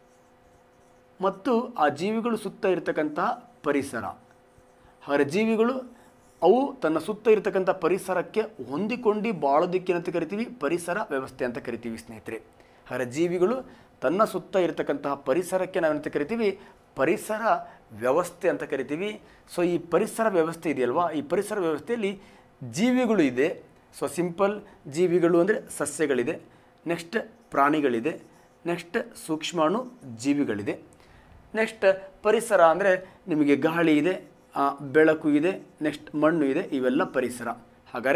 ಮತ್ತು ಆ ಜೀವಿಗಳು ಸುತ್ತ ಇರತಕ್ಕಂತಹ ಪರಿಸರ ಹಾಗಾದರೆ ಜೀವಿಗಳು ಅವು ತನ್ನ ಸುತ್ತ ಇರತಕ್ಕಂಥ ಪರಿಸರಕ್ಕೆ ಹೊಂದಿಕೊಂಡು ಬಾಳೋದಕ್ಕೆ ಏನಂತ ಕರಿತೀವಿ ಪರಿಸರ ವ್ಯವಸ್ಥೆ ಅಂತ ಕರಿತೀವಿ ಸ್ನೇಹಿತರೆ ಹಾಗಾದರೆ ಜೀವಿಗಳು ತನ್ನ ಸುತ್ತ ಇರತಕ್ಕಂತಹ ಪರಿಸರಕ್ಕೆ ನಾವೇನಂತ ಕರಿತೀವಿ ಪರಿಸರ ವ್ಯವಸ್ಥೆ ಅಂತ ಕರಿತೀವಿ ಸೊ ಈ ಪರಿಸರ ವ್ಯವಸ್ಥೆ ಇದೆಯಲ್ವಾ ಈ ಪರಿಸರ ವ್ಯವಸ್ಥೆಯಲ್ಲಿ ಜೀವಿಗಳು ಇದೆ ಸೊ ಸಿಂಪಲ್ ಜೀವಿಗಳು ಅಂದರೆ ಸಸ್ಯಗಳಿದೆ ನೆಕ್ಸ್ಟ್ ಪ್ರಾಣಿಗಳಿದೆ ನೆಕ್ಸ್ಟ್ ಸೂಕ್ಷ್ಮಾಣು ಜೀವಿಗಳಿದೆ ನೆಕ್ಸ್ಟ್ ಪರಿಸರ ಅಂದರೆ ನಿಮಗೆ ಗಾಳಿ ಇದೆ ಆ, ಬೆಳಕು ಇದೆ ನೆಕ್ಸ್ಟ್ ಮಣ್ಣು ಇದೆ ಇವೆಲ್ಲ ಪರಿಸರ ಹಾಗಾದರೆ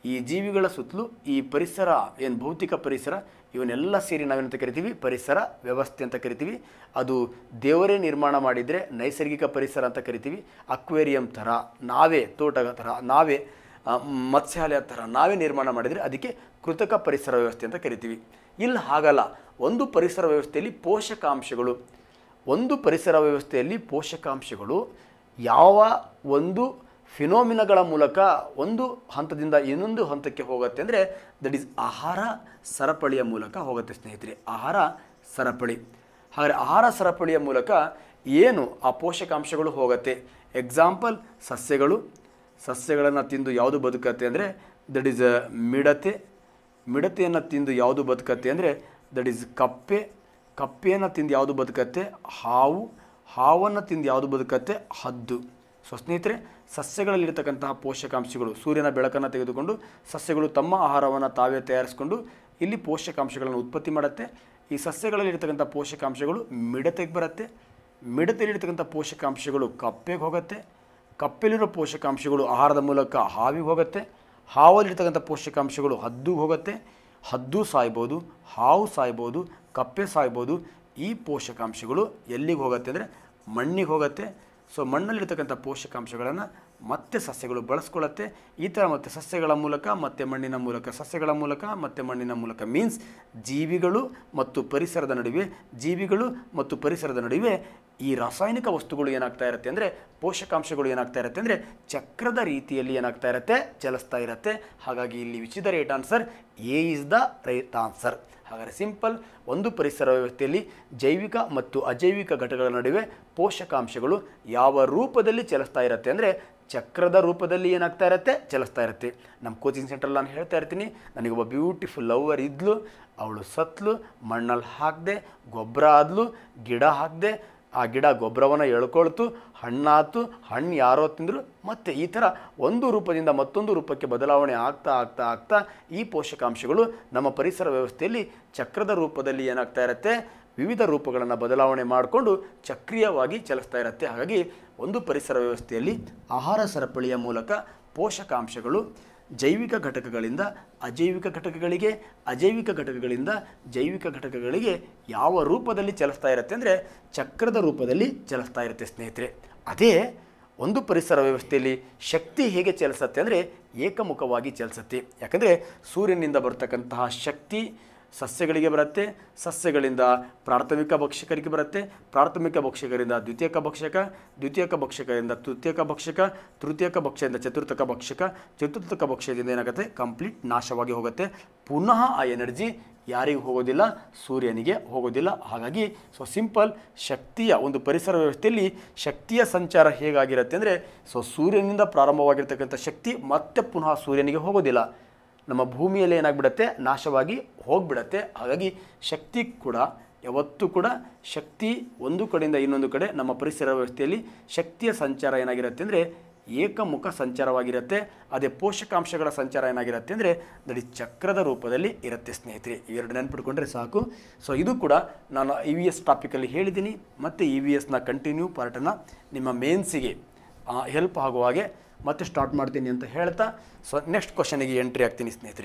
ಈ ಜೀವಿಗಳ ಸುತ್ತಲೂ ಈ ಪರಿಸರ ಏನು ಭೌತಿಕ ಪರಿಸರ ಇವನ್ನೆಲ್ಲ ಸೇರಿ ನಾವೇನಂತ ಕರಿತೀವಿ ಪರಿಸರ ವ್ಯವಸ್ಥೆ ಅಂತ ಕರಿತೀವಿ ಅದು ದೇವರೇ ನಿರ್ಮಾಣ ಮಾಡಿದರೆ ನೈಸರ್ಗಿಕ ಪರಿಸರ ಅಂತ ಕರಿತೀವಿ ಅಕ್ವೇರಿಯಂ ಥರ ನಾವೇ ತೋಟ ಥರ ನಾವೇ ಆ, ಮತ್ಸ್ಯಾಲಯ ಥರ ನಾವೇ ನಿರ್ಮಾಣ ಮಾಡಿದರೆ ಅದಕ್ಕೆ ಕೃತಕ ಪರಿಸರ ವ್ಯವಸ್ಥೆ ಅಂತ ಕರಿತೀವಿ ಇಲ್ಲಿ ಹಾಗಲ್ಲ ಒಂದು ಪರಿಸರ ವ್ಯವಸ್ಥೆಯಲ್ಲಿ ಪೋಷಕಾಂಶಗಳು ಒಂದು ಪರಿಸರ ವ್ಯವಸ್ಥೆಯಲ್ಲಿ ಪೋಷಕಾಂಶಗಳು ಯಾವ ಒಂದು ಫಿನೋಮಿನಗಳ ಮೂಲಕ ಒಂದು ಹಂತದಿಂದ ಇನ್ನೊಂದು ಹಂತಕ್ಕೆ ಹೋಗುತ್ತೆ ಅಂದರೆ ದಟ್ ಈಸ್ ಆಹಾರ ಸರಪಳಿಯ ಮೂಲಕ ಹೋಗುತ್ತೆ ಸ್ನೇಹಿತರೆ ಆಹಾರ ಸರಪಳಿ ಹಾಗಾದರೆ ಆಹಾರ ಸರಪಳಿಯ ಮೂಲಕ ಏನು ಆ ಪೋಷಕಾಂಶಗಳು ಹೋಗುತ್ತೆ ಎಕ್ಸಾಂಪಲ್ ಸಸ್ಯಗಳು ಸಸ್ಯಗಳನ್ನು ತಿಂದು ಯಾವುದು ಬದುಕತ್ತೆ ಅಂದರೆ ದಟ್ ಈಸ್ ಮಿಡತೆ ಮಿಡತೆಯನ್ನು ತಿಂದು ಯಾವುದು ಬದುಕತ್ತೆ ಅಂದರೆ ದಟ್ ಈಸ್ ಕಪ್ಪೆ ಕಪ್ಪೆಯನ್ನು ತಿಂದು ಯಾವುದು ಬದುಕತ್ತೆ ಹಾವು ಹಾವನ್ನು ತಿಂದು ಯಾವುದು ಬದುಕತ್ತೆ ಹದ್ದು ಸೊ ಸ್ನೇಹಿತರೆ ಸಸ್ಯಗಳಲ್ಲಿರ್ತಕ್ಕಂತಹ ಪೋಷಕಾಂಶಗಳು ಸೂರ್ಯನ ಬೆಳಕನ್ನು ತೆಗೆದುಕೊಂಡು ಸಸ್ಯಗಳು ತಮ್ಮ ಆಹಾರವನ್ನು ತಾವೇ ತಯಾರಿಸಿಕೊಂಡು ಇಲ್ಲಿ ಪೋಷಕಾಂಶಗಳನ್ನು ಉತ್ಪತ್ತಿ ಮಾಡುತ್ತೆ ಈ ಸಸ್ಯಗಳಲ್ಲಿರ್ತಕ್ಕಂಥ ಪೋಷಕಾಂಶಗಳು ಮಿಡತೆಗೆ ಬರುತ್ತೆ ಮಿಡತೆಯಲ್ಲಿರ್ತಕ್ಕಂಥ ಪೋಷಕಾಂಶಗಳು ಕಪ್ಪೆಗೆ ಹೋಗುತ್ತೆ ಕಪ್ಪೆಲಿರೋ ಪೋಷಕಾಂಶಗಳು ಆಹಾರದ ಮೂಲಕ ಹಾವಿಗೆ ಹೋಗುತ್ತೆ ಹಾವಲ್ಲಿರ್ತಕ್ಕಂಥ ಪೋಷಕಾಂಶಗಳು ಹದ್ದುಗೆ ಹೋಗುತ್ತೆ ಹದ್ದು ಸಾಯ್ಬೋದು ಹಾವು ಸಾಯ್ಬೋದು ಕಪ್ಪೆ ಸಾಯ್ಬೋದು ಈ ಪೋಷಕಾಂಶಗಳು ಎಲ್ಲಿಗೆ ಹೋಗುತ್ತೆ ಅಂದರೆ ಮಣ್ಣಿಗೆ ಹೋಗುತ್ತೆ ಸೊ ಮಣ್ಣಲ್ಲಿರ್ತಕ್ಕಂಥ ಪೋಷಕಾಂಶಗಳನ್ನು ಮತ್ತೆ ಸಸ್ಯಗಳು ಬಳಸ್ಕೊಳ್ಳುತ್ತೆ ಈ ಥರ ಮತ್ತೆ ಸಸ್ಯಗಳ ಮೂಲಕ ಮತ್ತು ಮಣ್ಣಿನ ಮೂಲಕ ಸಸ್ಯಗಳ ಮೂಲಕ ಮತ್ತು ಮಣ್ಣಿನ ಮೂಲಕ ಮೀನ್ಸ್ ಜೀವಿಗಳು ಮತ್ತು ಪರಿಸರದ ನಡುವೆ ಜೀವಿಗಳು ಮತ್ತು ಪರಿಸರದ ನಡುವೆ ಈ ರಾಸಾಯನಿಕ ವಸ್ತುಗಳು ಏನಾಗ್ತಾ ಇರುತ್ತೆ ಅಂದರೆ ಪೋಷಕಾಂಶಗಳು ಏನಾಗ್ತಾ ಇರುತ್ತೆ ಅಂದರೆ ಚಕ್ರದ ರೀತಿಯಲ್ಲಿ ಏನಾಗ್ತಾ ಇರುತ್ತೆ ಚಲಿಸ್ತಾ ಇರುತ್ತೆ ಹಾಗಾಗಿ ಇಲ್ಲಿ which the right answer A is the right answer ಹಾಗಾದರೆ ಸಿಂಪಲ್ ಒಂದು ಪರಿಸರ ವ್ಯವಸ್ಥೆಯಲ್ಲಿ ಜೈವಿಕ ಮತ್ತು ಅಜೈವಿಕ ಘಟಕಗಳ ನಡುವೆ ಪೋಷಕಾಂಶಗಳು ಯಾವ ರೂಪದಲ್ಲಿ ಚಲಿಸ್ತಾ ಇರುತ್ತೆ ಅಂದರೆ ಚಕ್ರದ ರೂಪದಲ್ಲಿ ಏನಾಗ್ತಾ ಇರುತ್ತೆ ಚಲಿಸ್ತಾ ಇರುತ್ತೆ ನಮ್ಮ ಕೋಚಿಂಗ್ ಸೆಂಟ್ರಲ್ಲಿ ನಾನು ಹೇಳ್ತಾ ಇರ್ತೀನಿ ನನಗೊಬ್ಬ ಬ್ಯೂಟಿಫುಲ್ ಲವರ್ ಇದ್ಲು ಅವಳು ಸತ್ಲು ಮಣ್ಣಲ್ಲಿ ಹಾಕಿದೆ ಗೊಬ್ಬರ ಆದ್ಲು ಗಿಡ ಹಾಕಿದೆ ಆ ಗಿಡ ಗೊಬ್ಬರವನ್ನು ಎಳ್ಕೊಳ್ತು ಹಣ್ಣಾತು ಹಣ್ಣು ಯಾರೋ ತಿಂದರು ಮತ್ತು ಈ ಥರ ಒಂದು ರೂಪದಿಂದ ಮತ್ತೊಂದು ರೂಪಕ್ಕೆ ಬದಲಾವಣೆ ಆಗ್ತಾ ಆಗ್ತಾ ಆಗ್ತಾ ಈ ಪೋಷಕಾಂಶಗಳು ನಮ್ಮ ಪರಿಸರ ವ್ಯವಸ್ಥೆಯಲ್ಲಿ ಚಕ್ರದ ರೂಪದಲ್ಲಿ ಏನಾಗ್ತಾ ಇರುತ್ತೆ ವಿವಿಧ ರೂಪಗಳನ್ನು ಬದಲಾವಣೆ ಮಾಡಿಕೊಂಡು ಚಕ್ರೀಯವಾಗಿ ಚಲಿಸ್ತಾ ಇರುತ್ತೆ ಹಾಗಾಗಿ ಒಂದು ಪರಿಸರ ವ್ಯವಸ್ಥೆಯಲ್ಲಿ ಆಹಾರ ಸರಪಳಿಯ ಮೂಲಕ ಪೋಷಕಾಂಶಗಳು ಜೈವಿಕ ಘಟಕಗಳಿಂದ ಅಜೈವಿಕ ಘಟಕಗಳಿಗೆ ಅಜೈವಿಕ ಘಟಕಗಳಿಂದ ಜೈವಿಕ ಘಟಕಗಳಿಗೆ ಯಾವ ರೂಪದಲ್ಲಿ ಚಲಿಸ್ತಾ ಇರುತ್ತೆ ಅಂದರೆ ಚಕ್ರದ ರೂಪದಲ್ಲಿ ಚಲಿಸ್ತಾ ಇರುತ್ತೆ ಸ್ನೇಹಿತರೆ ಅದೇ ಒಂದು ಪರಿಸರ ವ್ಯವಸ್ಥೆಯಲ್ಲಿ ಶಕ್ತಿ ಹೇಗೆ ಚಲಿಸುತ್ತೆ ಅಂದರೆ ಏಕಮುಖವಾಗಿ ಚಲಿಸುತ್ತೆ ಯಾಕಂದರೆ ಸೂರ್ಯನಿಂದ ಬರ್ತಕ್ಕಂತಹ ಶಕ್ತಿ ಸಸ್ಯಗಳಿಗೆ ಬರುತ್ತೆ ಸಸ್ಯಗಳಿಂದ ಪ್ರಾಥಮಿಕ ಭಕ್ಷಕರಿಗೆ ಬರುತ್ತೆ ಪ್ರಾಥಮಿಕ ಭಕ್ಷಕರಿಂದ ದ್ವಿತೀಯಕ ಭಕ್ಷಕ ದ್ವಿತೀಯಕ ಭಕ್ಷಕರಿಂದ ತೃತೀಯಕ ಭಕ್ಷಕ ತೃತೀಯಕ ಭಕ್ಷದಿಂದ ಚತುರ್ಥಕ ಭಕ್ಷಕ ಚತುರ್ಥಕ ಭಕ್ಷದಿಂದ ಏನಾಗುತ್ತೆ ಕಂಪ್ಲೀಟ್ ನಾಶವಾಗಿ ಹೋಗುತ್ತೆ ಪುನಃ ಆ ಎನರ್ಜಿ ಯಾರಿಗೂ ಹೋಗೋದಿಲ್ಲ ಸೂರ್ಯನಿಗೆ ಹೋಗೋದಿಲ್ಲ ಹಾಗಾಗಿ ಸೊ ಸಿಂಪಲ್ ಶಕ್ತಿಯ ಒಂದು ಪರಿಸರ ವ್ಯವಸ್ಥೆಯಲ್ಲಿ ಶಕ್ತಿಯ ಸಂಚಾರ ಹೇಗಾಗಿರುತ್ತೆ ಅಂದರೆ ಸೊ ಸೂರ್ಯನಿಂದ ಪ್ರಾರಂಭವಾಗಿರ್ತಕ್ಕಂಥ ಶಕ್ತಿ ಮತ್ತೆ ಪುನಃ ಸೂರ್ಯನಿಗೆ ಹೋಗೋದಿಲ್ಲ ನಮ್ಮ ಭೂಮಿಯಲ್ಲಿ ಏನಾಗ್ಬಿಡತ್ತೆ ನಾಶವಾಗಿ ಹೋಗ್ಬಿಡತ್ತೆ ಹಾಗಾಗಿ ಶಕ್ತಿ ಕೂಡ ಯಾವತ್ತೂ ಕೂಡ ಶಕ್ತಿ ಒಂದು ಕಡೆಯಿಂದ ಇನ್ನೊಂದು ಕಡೆ ನಮ್ಮ ಪರಿಸರ ವ್ಯವಸ್ಥೆಯಲ್ಲಿ ಶಕ್ತಿಯ ಸಂಚಾರ ಏನಾಗಿರುತ್ತೆ ಅಂದರೆ ಏಕಮುಖ ಸಂಚಾರವಾಗಿರುತ್ತೆ ಅದೇ ಪೋಷಕಾಂಶಗಳ ಸಂಚಾರ ಏನಾಗಿರುತ್ತೆ ಅಂದರೆ ದಡಿ ಚಕ್ರದ ರೂಪದಲ್ಲಿ ಇರುತ್ತೆ ಸ್ನೇಹಿತರೆ ಇವೆರಡು ನೆನ್ಪಿಟ್ಕೊಂಡ್ರೆ ಸಾಕು ಸೊ ಇದು ಕೂಡ ನಾನು ಇ ವಿ ಎಸ್ ಟಾಪಿಕಲ್ಲಿ ಹೇಳಿದ್ದೀನಿ ಮತ್ತು ಇ ವಿ ಎಸ್ನ ಕಂಟಿನ್ಯೂ ಪಾರ್ಟನ್ನು ನಿಮ್ಮ ಮೇನ್ಸಿಗೆ ಹೆಲ್ಪ್ ಆಗುವ ಹಾಗೆ ಮತ್ತೆ ಸ್ಟಾರ್ಟ್ ಮಾಡ್ತೀನಿ ಅಂತ ಹೇಳ್ತಾ ಸೊ ನೆಕ್ಸ್ಟ್ ಕ್ವಶನಿಗೆ ಎಂಟ್ರಿ ಆಗ್ತೀನಿ ಸ್ನೇಹಿತರೆ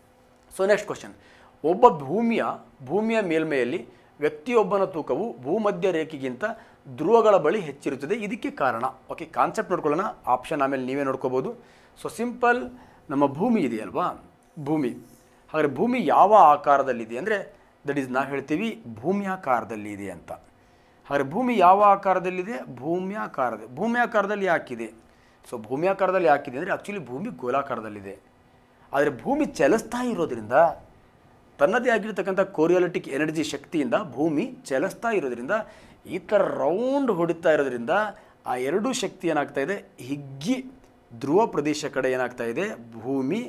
ಸೊ ನೆಕ್ಸ್ಟ್ ಕ್ವಶನ್ ಒಬ್ಬ ಭೂಮಿಯ ಭೂಮಿಯ ಮೇಲ್ಮೈಯಲ್ಲಿ ವ್ಯಕ್ತಿಯೊಬ್ಬನ ತೂಕವು ಭೂಮಧ್ಯ ರೇಖೆಗಿಂತ ಧ್ರುವಗಳ ಬಳಿ ಹೆಚ್ಚಿರುತ್ತದೆ ಇದಕ್ಕೆ ಕಾರಣ ಓಕೆ ಕಾನ್ಸೆಪ್ಟ್ ನೋಡ್ಕೊಳ್ಳೋಣ ಆಪ್ಷನ್ ಆಮೇಲೆ ನೀವೇ ನೋಡ್ಕೋಬೋದು ಸೊ ಸಿಂಪಲ್ ನಮ್ಮ ಭೂಮಿ ಇದೆಯಲ್ವಾ ಭೂಮಿ ಹಾಗಾದರೆ ಭೂಮಿ ಯಾವ ಆಕಾರದಲ್ಲಿದೆ ಅಂದರೆ ದಟ್ ಈಸ್ ನಾವು ಹೇಳ್ತೀವಿ ಭೂಮಿಯಾಕಾರದಲ್ಲಿ ಇದೆ ಅಂತ ಹಾಗಾದರೆ ಭೂಮಿ ಯಾವ ಆಕಾರದಲ್ಲಿದೆ ಭೂಮ್ಯಾಕಾರದ ಭೂಮ್ಯಾಕಾರದಲ್ಲಿ ಯಾಕಿದೆ ಸೊ ಭೂಮ್ಯಾಕಾರದಲ್ಲಿ ಯಾಕಿದೆ ಅಂದರೆ ಆ್ಯಕ್ಚುಲಿ ಭೂಮಿ ಗೋಲಾಕಾರದಲ್ಲಿದೆ ಆದರೆ ಭೂಮಿ ಚಲಿಸ್ತಾ ಇರೋದ್ರಿಂದ ತನ್ನದೇ ಆಗಿರ್ತಕ್ಕಂಥ ಕೋರಿಯಾಲಿಟಿಕ್ ಎನರ್ಜಿ ಶಕ್ತಿಯಿಂದ ಭೂಮಿ ಚಲಿಸ್ತಾ ಇರೋದ್ರಿಂದ ಈ ಥರ ರೌಂಡ್ ಹೊಡಿತಾ ಇರೋದ್ರಿಂದ ಆ ಎರಡೂ ಶಕ್ತಿ ಏನಾಗ್ತಾ ಇದೆ ಹಿಗ್ಗಿ ಧ್ರುವ ಪ್ರದೇಶ ಕಡೆ ಏನಾಗ್ತಾ ಇದೆ ಭೂಮಿ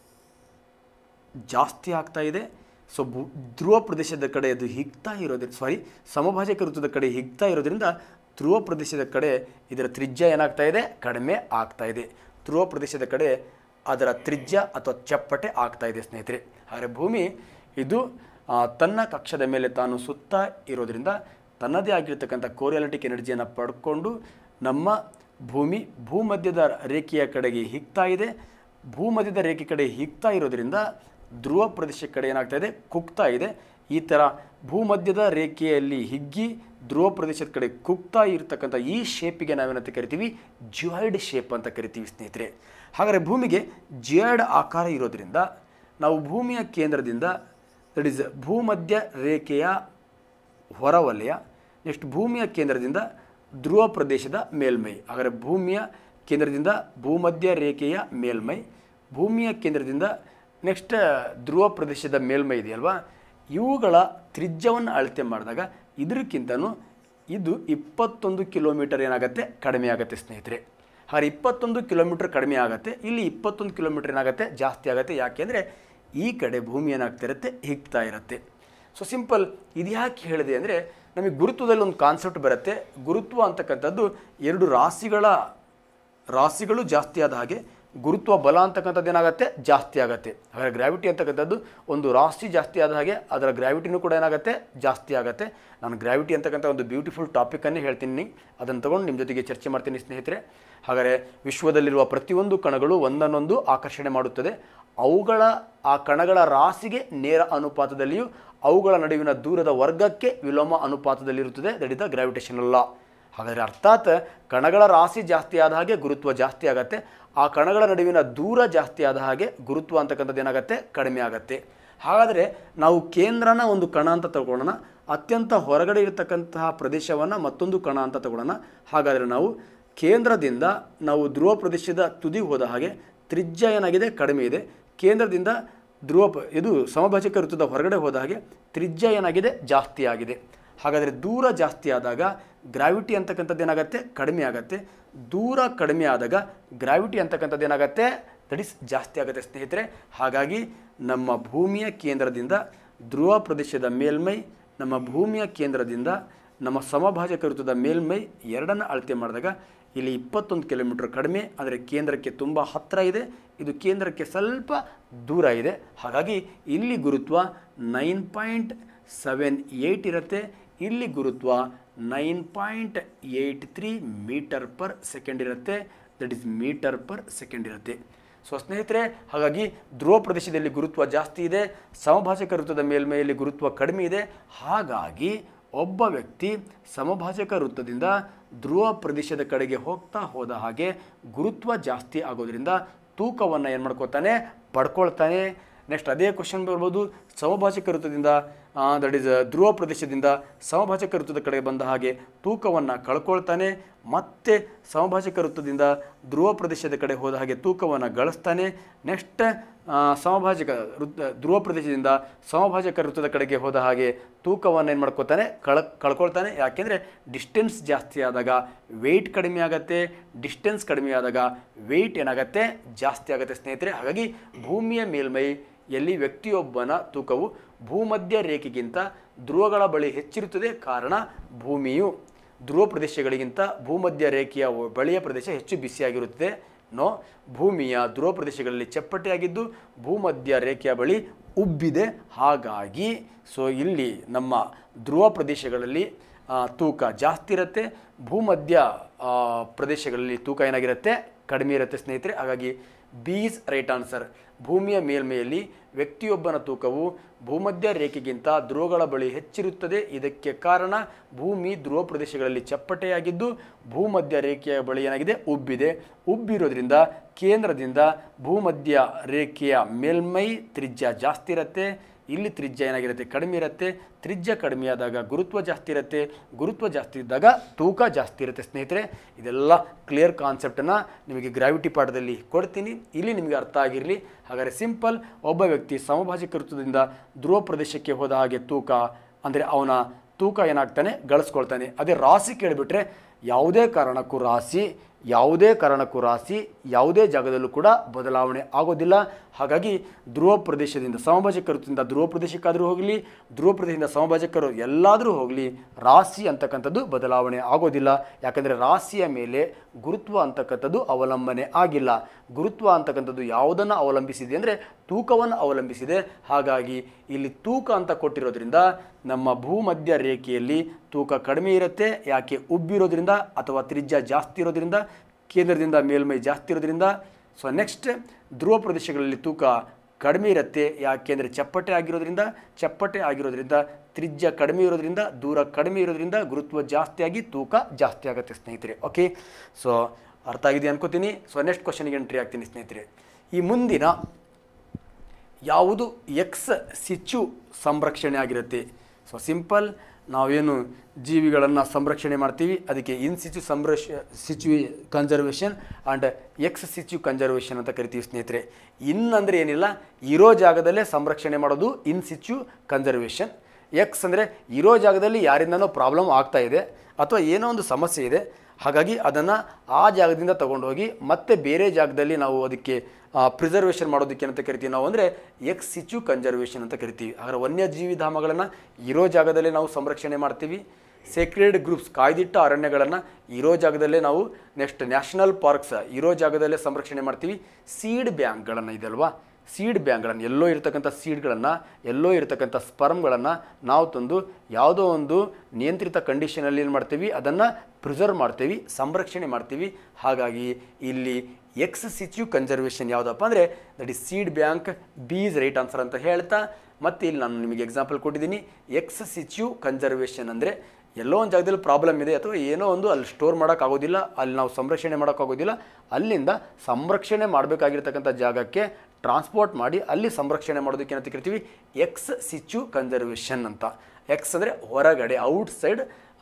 ಜಾಸ್ತಿ ಆಗ್ತಾ ಇದೆ ಸೊ ಭೂ ಧ್ರುವ ಪ್ರದೇಶದ ಕಡೆ ಅದು ಹಿಗ್ತಾ ಇರೋದ್ರಿಂದ ಸಾರಿ ಸಮಭಾಜಕ ವೃತ್ತದ ಕಡೆ ಹಿಗ್ತಾ ಇರೋದ್ರಿಂದ ಧ್ರುವ ಪ್ರದೇಶದ ಕಡೆ ಇದರ ತ್ರಿಜ್ಯ ಏನಾಗ್ತಾ ಇದೆ ಕಡಿಮೆ ಆಗ್ತಾ ಇದೆ ಧ್ರುವ ಪ್ರದೇಶದ ಕಡೆ ಅದರ ತ್ರಿಜ್ಯ ಅಥವಾ ಚಪ್ಪಟೆ ಆಗ್ತಾ ಇದೆ ಸ್ನೇಹಿತರೆ ಹಾಗೆ ಭೂಮಿ ಇದು ಆ, ತನ್ನ ಕಕ್ಷದ ಮೇಲೆ ತಾನು ಸುತ್ತಾ ಇರೋದ್ರಿಂದ ತನ್ನದೇ ಆಗಿರ್ತಕ್ಕಂಥ ಕೋರಿಯಾಲಿಟಿಕ್ ಎನರ್ಜಿಯನ್ನು ಪಡ್ಕೊಂಡು ನಮ್ಮ ಭೂಮಿ ಭೂಮಧ್ಯದ ರೇಖೆಯ ಕಡೆಗೆ ಹಿಗ್ತಾ ಇದೆ ಭೂಮಧ್ಯದ ರೇಖೆ ಕಡೆ ಹಿಗ್ತಾ ಇರೋದ್ರಿಂದ ಧ್ರುವ ಪ್ರದೇಶ ಕಡೆ ಏನಾಗ್ತಾ ಇದೆ ಕುಗ್ತಾ ಇದೆ ಈ ಥರ ಭೂಮಧ್ಯದ ರೇಖೆಯಲ್ಲಿ ಹಿಗ್ಗಿ ಧ್ರುವ ಪ್ರದೇಶದ ಕಡೆ ಕುಗ್ತಾ ಇರತಕ್ಕಂಥ ಈ ಶೇಪಿಗೆ ನಾವೇನಂತ ಕರಿತೀವಿ ಜಿಯಾಯ್ಡ್ ಶೇಪ್ ಅಂತ ಕರಿತೀವಿ ಸ್ನೇಹಿತರೆ ಹಾಗಾದರೆ ಭೂಮಿಗೆ ಜಿಯಾಯ್ಡ್ ಆಕಾರ ಇರೋದ್ರಿಂದ ನಾವು ಭೂಮಿಯ ಕೇಂದ್ರದಿಂದ ದಟ್ ಇಸ್ ಭೂಮಧ್ಯ ರೇಖೆಯ ಹೊರವಲಯ ನೆಕ್ಸ್ಟ್ ಭೂಮಿಯ ಕೇಂದ್ರದಿಂದ ಧ್ರುವ ಪ್ರದೇಶದ ಮೇಲ್ಮೈ ಹಾಗಾದರೆ ಭೂಮಿಯ ಕೇಂದ್ರದಿಂದ ಭೂಮಧ್ಯ ರೇಖೆಯ ಮೇಲ್ಮೈ ಭೂಮಿಯ ಕೇಂದ್ರದಿಂದ ನೆಕ್ಸ್ಟ್ ಧ್ರುವ ಪ್ರದೇಶದ ಮೇಲ್ಮೈ ಇದೆಯಲ್ವಾ ಇವುಗಳ ತ್ರಿಜ್ಯವನ್ನು ಅಳತೆ ಮಾಡಿದಾಗ ಇದಕ್ಕಿಂತನೂ ಇದು ಇಪ್ಪತ್ತೊಂದು ಕಿಲೋಮೀಟರ್ ಏನಾಗುತ್ತೆ ಕಡಿಮೆ ಆಗುತ್ತೆ ಸ್ನೇಹಿತರೆ ಹಾಗೆ ಇಪ್ಪತ್ತೊಂದು ಕಿಲೋಮೀಟರ್ ಕಡಿಮೆ ಆಗುತ್ತೆ ಇಲ್ಲಿ ಇಪ್ಪತ್ತೊಂದು ಕಿಲೋಮೀಟರ್ ಏನಾಗುತ್ತೆ ಜಾಸ್ತಿ ಆಗುತ್ತೆ ಯಾಕೆಂದರೆ ಈ ಕಡೆ ಭೂಮಿ ಏನಾಗ್ತಾ ಇರುತ್ತೆ ಹಿಗ್ತಾ ಇರುತ್ತೆ ಸೊ ಸಿಂಪಲ್ ಇದು ಯಾಕೆ ಹೇಳಿದೆ ಅಂದರೆ ನಮಗೆ ಗುರುತ್ವದಲ್ಲಿ ಒಂದು ಕಾನ್ಸೆಪ್ಟ್ ಬರುತ್ತೆ ಗುರುತ್ವ ಅಂತಕ್ಕಂಥದ್ದು ಎರಡು ರಾಶಿಗಳ ರಾಶಿಗಳು ಜಾಸ್ತಿ ಆದ ಹಾಗೆ ಗುರುತ್ವ ಬಲ ಅಂತಕ್ಕಂಥದ್ದು ಏನಾಗುತ್ತೆ ಜಾಸ್ತಿ ಆಗುತ್ತೆ ಹಾಗಾದ್ರೆ ಗ್ರಾವಿಟಿ ಅಂತಕ್ಕಂಥದ್ದು ಒಂದು ರಾಶಿ ಜಾಸ್ತಿ ಆದ ಹಾಗೆ ಅದರ ಗ್ರಾವಿಟಿನೂ ಕೂಡ ಏನಾಗುತ್ತೆ ಜಾಸ್ತಿ ಆಗುತ್ತೆ ನಾನು ಗ್ರಾವಿಟಿ ಅಂತಕ್ಕಂಥ ಒಂದು ಬ್ಯೂಟಿಫುಲ್ ಟಾಪಿಕನ್ನೇ ಹೇಳ್ತೀನಿ ಅದನ್ನು ತಗೊಂಡು ನಿಮ್ಮ ಜೊತೆಗೆ ಚರ್ಚೆ ಮಾಡ್ತೀನಿ ಸ್ನೇಹಿತರೆ ಹಾಗಾದರೆ ವಿಶ್ವದಲ್ಲಿರುವ ಪ್ರತಿಯೊಂದು ಕಣಗಳು ಒಂದನ್ನೊಂದು ಆಕರ್ಷಣೆ ಮಾಡುತ್ತದೆ ಅವುಗಳ ಆ ಕಣಗಳ ರಾಶಿಗೆ ನೇರ ಅನುಪಾತದಲ್ಲಿಯೂ ಅವುಗಳ ನಡುವಿನ ದೂರದ ವರ್ಗಕ್ಕೆ ವಿಲೋಮ ಅನುಪಾತದಲ್ಲಿರುತ್ತದೆ that is the gravitational law ಹಾಗಾದರೆ ಅರ್ಥಾತ್ ಕಣಗಳ ರಾಶಿ ಜಾಸ್ತಿ ಆದ ಹಾಗೆ ಗುರುತ್ವ ಜಾಸ್ತಿ ಆಗುತ್ತೆ ಆ ಕಣಗಳ ನಡುವಿನ ದೂರ ಜಾಸ್ತಿ ಆದ ಹಾಗೆ ಗುರುತ್ವ ಅಂತಕ್ಕಂಥದ್ದು ಏನಾಗುತ್ತೆ ಕಡಿಮೆ ಆಗುತ್ತೆ ಹಾಗಾದರೆ ನಾವು ಕೇಂದ್ರನ ಒಂದು ಕಣ ಅಂತ ತಗೊಳ್ಳೋಣ ಅತ್ಯಂತ ಹೊರಗಡೆ ಇರತಕ್ಕಂತಹ ಪ್ರದೇಶವನ್ನು ಮತ್ತೊಂದು ಕಣ ಅಂತ ತಗೊಳ್ಳೋಣ ಹಾಗಾದರೆ ನಾವು ಕೇಂದ್ರದಿಂದ ನಾವು ಧ್ರುವ ಪ್ರದೇಶದ ತುದಿ ಹೋದ ಹಾಗೆ ತ್ರಿಜ್ಯ ಏನಾಗಿದೆ ಕಡಿಮೆ ಇದೆ ಕೇಂದ್ರದಿಂದ ಧ್ರುವ ಪ- ಇದು ಸಮಭಾಜಕ ವೃತ್ತದ ಹೊರಗಡೆ ಹೋದ ಹಾಗೆ ತ್ರಿಜ್ಯ ಏನಾಗಿದೆ ಜಾಸ್ತಿ ಆಗಿದೆ ಹಾಗಾದರೆ ದೂರ ಜಾಸ್ತಿ ಆದಾಗ ಗ್ರಾವಿಟಿ ಅಂತಕ್ಕಂಥದ್ದು ಏನಾಗುತ್ತೆ ಕಡಿಮೆ ಆಗುತ್ತೆ ದೂರ ಕಡಿಮೆ ಆದಾಗ ಗ್ರಾವಿಟಿ ಅಂತಕ್ಕಂಥದ್ದು ಏನಾಗುತ್ತೆ ದಟ್ ಇಸ್ ಜಾಸ್ತಿ ಆಗುತ್ತೆ ಸ್ನೇಹಿತರೆ ಹಾಗಾಗಿ ನಮ್ಮ ಭೂಮಿಯ ಕೇಂದ್ರದಿಂದ ಧ್ರುವ ಪ್ರದೇಶದ ಮೇಲ್ಮೈ ನಮ್ಮ ಭೂಮಿಯ ಕೇಂದ್ರದಿಂದ ನಮ್ಮ ಸಮಭಾಜಕ ವೃತ್ತದ ಮೇಲ್ಮೈ ಎರಡನ್ನು ಅಳತೆ ಮಾಡಿದಾಗ ಇಲ್ಲಿ ಇಪ್ಪತ್ತೊಂದು ಕಿಲೋಮೀಟರ್ ಕಡಿಮೆ ಆದರೆ ಕೇಂದ್ರಕ್ಕೆ ತುಂಬ ಹತ್ತಿರ ಇದೆ ಇದು ಕೇಂದ್ರಕ್ಕೆ ಸ್ವಲ್ಪ ದೂರ ಇದೆ ಹಾಗಾಗಿ ಇಲ್ಲಿ ಗುರುತ್ವ ನೈನ್ ಪಾಯಿಂಟ್ ಸೆವೆನ್ ಏಯ್ಟ್ ಇರುತ್ತೆ ಇಲ್ಲಿ ಗುರುತ್ವ nine point eight three meter per second ಇರುತ್ತೆ that is meter per second ಇರುತ್ತೆ ಸೊ ಸ್ನೇಹಿತರೆ ಹಾಗಾಗಿ ಧ್ರುವ ಪ್ರದೇಶದಲ್ಲಿ ಗುರುತ್ವ ಜಾಸ್ತಿ ಇದೆ ಸಮಭಾಜಕ ವೃತ್ತದ ಮೇಲ್ಮೈಯಲ್ಲಿ ಗುರುತ್ವ ಕಡಿಮೆ ಇದೆ ಹಾಗಾಗಿ ಒಬ್ಬ ವ್ಯಕ್ತಿ ಸಮಭಾಜಕ ವೃತ್ತದಿಂದ ಧ್ರುವ ಪ್ರದೇಶದ ಕಡೆಗೆ ಹೋಗ್ತಾ ಹೋದ ಹಾಗೆ ಗುರುತ್ವ ಜಾಸ್ತಿ ಆಗೋದ್ರಿಂದ ತೂಕವನ್ನು ಏನು ಮಾಡ್ಕೋತಾನೆ ಪಡ್ಕೊಳ್ತಾನೆ ನೆಕ್ಸ್ಟ್ ಅದೇ ಕ್ವಶನ್ ಬರ್ಬೋದು ಸಮಭಾಜಕ ವೃತ್ತದಿಂದ ದಟ್ ಇಸ್ ಧ್ರುವ ಪ್ರದೇಶದಿಂದ ಸಮಭಾಜಕ ವೃತ್ತದ ಕಡೆ ಬಂದ ಹಾಗೆ ತೂಕವನ್ನು ಕಳ್ಕೊಳ್ತಾನೆ ಮತ್ತೆ ಸಮಭಾಜಕ ವೃತ್ತದಿಂದ ಧ್ರುವ ಪ್ರದೇಶದ ಕಡೆ ಹೋದ ಹಾಗೆ ತೂಕವನ್ನು ಗಳಿಸ್ತಾನೆ ನೆಕ್ಸ್ಟ್ ಸಮಭಾಜಕ ವೃತ್ತ ಧ್ರುವ ಪ್ರದೇಶದಿಂದ ಸಮಭಾಜಕ ವೃತ್ತದ ಕಡೆಗೆ ಹೋದ ಹಾಗೆ ತೂಕವನ್ನು ಏನು ಮಾಡ್ಕೋತಾನೆ ಕಳ ಕಳ್ಕೊಳ್ತಾನೆ ಯಾಕೆಂದರೆ ಡಿಸ್ಟೆನ್ಸ್ ಜಾಸ್ತಿ ಆದಾಗ ವೆಯ್ಟ್ ಕಡಿಮೆ ಆಗುತ್ತೆ ಡಿಸ್ಟೆನ್ಸ್ ಕಡಿಮೆ ಆದಾಗ ವೆಯ್ಟ್ ಏನಾಗುತ್ತೆ ಜಾಸ್ತಿ ಆಗುತ್ತೆ ಸ್ನೇಹಿತರೆ ಹಾಗಾಗಿ ಭೂಮಿಯ ಮೇಲ್ಮೈ ಎಲ್ಲಿ ವ್ಯಕ್ತಿಯೊಬ್ಬನ ತೂಕವು ಭೂಮಧ್ಯ ರೇಖೆಗಿಂತ ಧ್ರುವಗಳ ಬಳಿ ಹೆಚ್ಚಿರುತ್ತದೆ ಕಾರಣ ಭೂಮಿಯು ಧ್ರುವ ಪ್ರದೇಶಗಳಿಗಿಂತ ಭೂಮಧ್ಯ ರೇಖೆಯ ಒ- ಬಳಿಯ ಪ್ರದೇಶ ಹೆಚ್ಚು ಬಿಸಿಯಾಗಿರುತ್ತದೆ ನೋ ಭೂಮಿಯ ಧ್ರುವ ಪ್ರದೇಶಗಳಲ್ಲಿ ಚಪ್ಪಟೆಯಾಗಿದ್ದು ಭೂಮಧ್ಯ ರೇಖೆಯ ಬಳಿ ಉಬ್ಬಿದೆ ಹಾಗಾಗಿ ಸೊ ಇಲ್ಲಿ ನಮ್ಮ ಧ್ರುವ ಪ್ರದೇಶಗಳಲ್ಲಿ ಆ, ತೂಕ ಜಾಸ್ತಿ ಇರುತ್ತೆ ಭೂಮಧ್ಯ ಆ, ಪ್ರದೇಶಗಳಲ್ಲಿ ತೂಕ ಏನಾಗಿರುತ್ತೆ ಕಡಿಮೆ ಇರುತ್ತೆ ಸ್ನೇಹಿತರೆ ಹಾಗಾಗಿ ಬಿ ಇಸ್ ರೈಟ್ ಆನ್ಸರ್ ಭೂಮಿಯ ಮೇಲ್ಮೈಯಲ್ಲಿ ವ್ಯಕ್ತಿಯೊಬ್ಬನ ತೂಕವು ಭೂಮಧ್ಯ ರೇಖೆಗಿಂತ ಧ್ರುವಗಳ ಬಳಿ ಹೆಚ್ಚಿರುತ್ತದೆ ಇದಕ್ಕೆ ಕಾರಣ ಭೂಮಿ ಧ್ರುವ ಪ್ರದೇಶಗಳಲ್ಲಿ ಚಪ್ಪಟೆಯಾಗಿದ್ದು ಭೂಮಧ್ಯ ರೇಖೆಯ ಬಳಿ ಏನಾಗಿದೆ ಉಬ್ಬಿದೆ ಉಬ್ಬಿರೋದ್ರಿಂದ ಕೇಂದ್ರದಿಂದ ಭೂಮಧ್ಯ ರೇಖೆಯ ಮೇಲ್ಮೈ ತ್ರಿಜ್ಯ ಜಾಸ್ತಿ ಇರುತ್ತೆ ಇಲ್ಲಿ ತ್ರಿಜ್ಯ ಏನಾಗಿರುತ್ತೆ ಕಡಿಮೆ ಇರುತ್ತೆ ತ್ರಿಜ್ಯ ಕಡಿಮೆ ಆದಾಗ ಗುರುತ್ವ ಜಾಸ್ತಿ ಇರುತ್ತೆ ಗುರುತ್ವ ಜಾಸ್ತಿ ಇದ್ದಾಗ ತೂಕ ಜಾಸ್ತಿ ಇರುತ್ತೆ ಸ್ನೇಹಿತರೆ ಇದೆಲ್ಲ ಕ್ಲಿಯರ್ ಕಾನ್ಸೆಪ್ಟನ್ನು ನಿಮಗೆ ಗ್ರಾವಿಟಿ ಪಾಠದಲ್ಲಿ ಕೊಡ್ತೀನಿ ಇಲ್ಲಿ ನಿಮಗೆ ಅರ್ಥ ಆಗಿರಲಿ ಹಾಗಾದರೆ ಸಿಂಪಲ್ ಒಬ್ಬ ವ್ಯಕ್ತಿ ಸಮಭಾಜಕ ವೃತ್ತದಿಂದ ಧ್ರುವ ಪ್ರದೇಶಕ್ಕೆ ಹೋದ ಹಾಗೆ ತೂಕ ಅಂದರೆ ಅವನ ತೂಕ ಏನಾಗ್ತಾನೆ ಗಳಿಸ್ಕೊಳ್ತಾನೆ ಅದೇ ರಾಶಿ ಕೇಳಿಬಿಟ್ರೆ ಯಾವುದೇ ಕಾರಣಕ್ಕೂ ರಾಶಿ ಯಾವುದೇ ಕಾರಣಕ್ಕೂ ರಾಶಿ ಯಾವುದೇ ಜಾಗದಲ್ಲೂ ಕೂಡ ಬದಲಾವಣೆ ಆಗೋದಿಲ್ಲ ಹಾಗಾಗಿ ಧ್ರುವ ಪ್ರದೇಶದಿಂದ ಸಮಭಾಜಕ ವೃತ್ತದಿಂದ ಧ್ರುವ ಪ್ರದೇಶಕ್ಕಾದರೂ ಹೋಗಲಿ ಧ್ರುವ ಪ್ರದೇಶದಿಂದ ಸಮಭಾಜಕರು ಎಲ್ಲಾದರೂ ಹೋಗಲಿ ರಾಶಿ ಅಂತಕ್ಕಂಥದ್ದು ಬದಲಾವಣೆ ಆಗೋದಿಲ್ಲ ಯಾಕಂದರೆ ರಾಶಿಯ ಮೇಲೆ ಗುರುತ್ವ ಅಂತಕ್ಕಂಥದ್ದು ಅವಲಂಬನೆ ಆಗಿಲ್ಲ ಗುರುತ್ವ ಅಂತಕ್ಕಂಥದ್ದು ಯಾವುದನ್ನು ಅವಲಂಬಿಸಿದೆ ಅಂದರೆ ತೂಕವನ್ನು ಅವಲಂಬಿಸಿದೆ ಹಾಗಾಗಿ ಇಲ್ಲಿ ತೂಕ ಅಂತ ಕೊಟ್ಟಿರೋದ್ರಿಂದ ನಮ್ಮ ಭೂಮಧ್ಯ ರೇಖೆಯಲ್ಲಿ ತೂಕ ಕಡಿಮೆ ಇರುತ್ತೆ ಯಾಕೆ ಉಬ್ಬಿರೋದ್ರಿಂದ ಅಥವಾ ತ್ರಿಜ್ಯ ಜಾಸ್ತಿ ಇರೋದ್ರಿಂದ ಕೇಂದ್ರದಿಂದ ಮೇಲ್ಮೈ ಜಾಸ್ತಿ ಇರೋದ್ರಿಂದ ಸೊ ನೆಕ್ಸ್ಟ್ ಧ್ರುವ ಪ್ರದೇಶಗಳಲ್ಲಿ ತೂಕ ಕಡಿಮೆ ಇರುತ್ತೆ ಯಾಕೆಂದರೆ ಚಪ್ಪಟೆ ಆಗಿರೋದ್ರಿಂದ ಚಪ್ಪಟೆ ಆಗಿರೋದ್ರಿಂದ ತ್ರಿಜ್ಯ ಕಡಿಮೆ ಇರೋದ್ರಿಂದ ದೂರ ಕಡಿಮೆ ಇರೋದ್ರಿಂದ ಗುರುತ್ವ ಜಾಸ್ತಿಯಾಗಿ ತೂಕ ಜಾಸ್ತಿ ಆಗುತ್ತೆ ಸ್ನೇಹಿತರೆ ಓಕೆ ಸೊ ಅರ್ಥ ಆಗಿದೆ ಅನ್ಕೋತೀನಿ ಸೊ ನೆಕ್ಸ್ಟ್ ಕ್ವಶನ್ಗೆ ಎಂಟ್ರಿ ಆಗ್ತೀನಿ ಸ್ನೇಹಿತರೆ ಈ ಮುಂದಿನ ಯಾವುದು ಎಕ್ಸ್ ಸಿಚ್ಚು ಸಂರಕ್ಷಣೆ ಆಗಿರುತ್ತೆ ಸೊ ಸಿಂಪಲ್ ನಾವೇನು ಜೀವಿಗಳನ್ನು ಸಂರಕ್ಷಣೆ ಮಾಡ್ತೀವಿ ಅದಕ್ಕೆ ಇನ್ ಸಿಚು ಸಂರಕ್ಷ situ conservation and ex situ conservation ಅಂತ ಕರಿತೀವಿ ಸ್ನೇಹಿತರೆ ಇನ್ ಅಂದರೆ ಏನಿಲ್ಲ ಇರೋ ಜಾಗದಲ್ಲೇ ಸಂರಕ್ಷಣೆ ಮಾಡೋದು ಇನ್ ಸಿಚು ಕನ್ಸರ್ವೇಷನ್ ಎಕ್ಸ್ ಅಂದರೆ ಇರೋ ಜಾಗದಲ್ಲಿ ಯಾರಿಂದನೋ ಪ್ರಾಬ್ಲಮ್ ಆಗ್ತಾ ಇದೆ ಅಥವಾ ಏನೋ ಒಂದು ಸಮಸ್ಯೆ ಇದೆ ಹಾಗಾಗಿ ಅದನ್ನು ಆ ಜಾಗದಿಂದ ತಗೊಂಡೋಗಿ ಮತ್ತೆ ಬೇರೆ ಜಾಗದಲ್ಲಿ ನಾವು ಅದಕ್ಕೆ ಪ್ರಿಸರ್ವೇಷನ್ ಮಾಡೋದಕ್ಕೆ ಅಂತ ಕರಿತೀವಿ ನಾವು ಅಂದರೆ ಎಕ್ಸ್ ಸಿಚು ಕನ್ಸರ್ವೇಷನ್ ಅಂತ ಕರಿತೀವಿ ಹಾಗಾದ್ರೆ ವನ್ಯಜೀವಿ ಧಾಮಗಳನ್ನು ಇರೋ ಜಾಗದಲ್ಲೇ ನಾವು ಸಂರಕ್ಷಣೆ ಮಾಡ್ತೀವಿ ಸೇಕ್ರೆಡ್ ಗ್ರೂಪ್ಸ್ ಕಾಯ್ದಿಟ್ಟ ಅರಣ್ಯಗಳನ್ನು ಇರೋ ಜಾಗದಲ್ಲೇ ನಾವು ನೆಕ್ಸ್ಟ್ ನ್ಯಾಷನಲ್ ಪಾರ್ಕ್ಸ್ ಇರೋ ಜಾಗದಲ್ಲೇ ಸಂರಕ್ಷಣೆ ಮಾಡ್ತೀವಿ ಸೀಡ್ ಬ್ಯಾಂಕ್ಗಳನ್ನು ಇದಲ್ವಾ ಸೀಡ್ ಬ್ಯಾಂಕ್ಗಳನ್ನು ಎಲ್ಲೋ ಇರತಕ್ಕಂಥ ಸೀಡ್ಗಳನ್ನು ಎಲ್ಲೋ ಇರತಕ್ಕಂಥ ಸ್ಪರ್ಮ್ಗಳನ್ನು ನಾವು ತಂದು ಯಾವುದೋ ಒಂದು ನಿಯಂತ್ರಿತ ಕಂಡೀಷನಲ್ಲಿ ಏನು ಮಾಡ್ತೀವಿ ಅದನ್ನು ಪ್ರಿಸರ್ವ್ ಮಾಡ್ತೀವಿ ಸಂರಕ್ಷಣೆ ಮಾಡ್ತೀವಿ ಹಾಗಾಗಿ ಇಲ್ಲಿ ಎಕ್ಸ್ ಸಿಚ್ಯು ಕನ್ಸರ್ವೇಷನ್ ಯಾವುದಪ್ಪ ಅಂದರೆ that is seed bank B is right answer ಅಂತ ಹೇಳ್ತಾ ಮತ್ತೆ ಇಲ್ಲಿ ನಾನು ನಿಮಗೆ ಎಕ್ಸಾಂಪಲ್ ಕೊಟ್ಟಿದ್ದೀನಿ ಎಕ್ಸ್ ಸಿಚ್ಯು ಕನ್ಸರ್ವೇಷನ್ ಅಂದರೆ ಎಲ್ಲೋ ಒಂದು ಜಾಗದಲ್ಲಿ ಪ್ರಾಬ್ಲಮ್ ಇದೆ ಅಥವಾ ಏನೋ ಒಂದು ಅಲ್ಲಿ ಸ್ಟೋರ್ ಮಾಡೋಕ್ಕಾಗೋದಿಲ್ಲ ಅಲ್ಲಿ ನಾವು ಸಂರಕ್ಷಣೆ ಮಾಡೋಕ್ಕಾಗೋದಿಲ್ಲ ಅಲ್ಲಿಂದ ಸಂರಕ್ಷಣೆ ಮಾಡಬೇಕಾಗಿರ್ತಕ್ಕಂಥ ಜಾಗಕ್ಕೆ ಟ್ರಾನ್ಸ್ಪೋರ್ಟ್ ಮಾಡಿ ಅಲ್ಲಿ ಸಂರಕ್ಷಣೆ ಮಾಡೋದಕ್ಕೆ ಏನಂತ ಕರಿತೀವಿ ಎಕ್ಸ್ ಸಿಚ್ಚು ಕನ್ಸರ್ವೇಷನ್ ಅಂತ ಎಕ್ಸ್ ಅಂದರೆ ಹೊರಗಡೆ ಔಟ್ ಸೈಡ್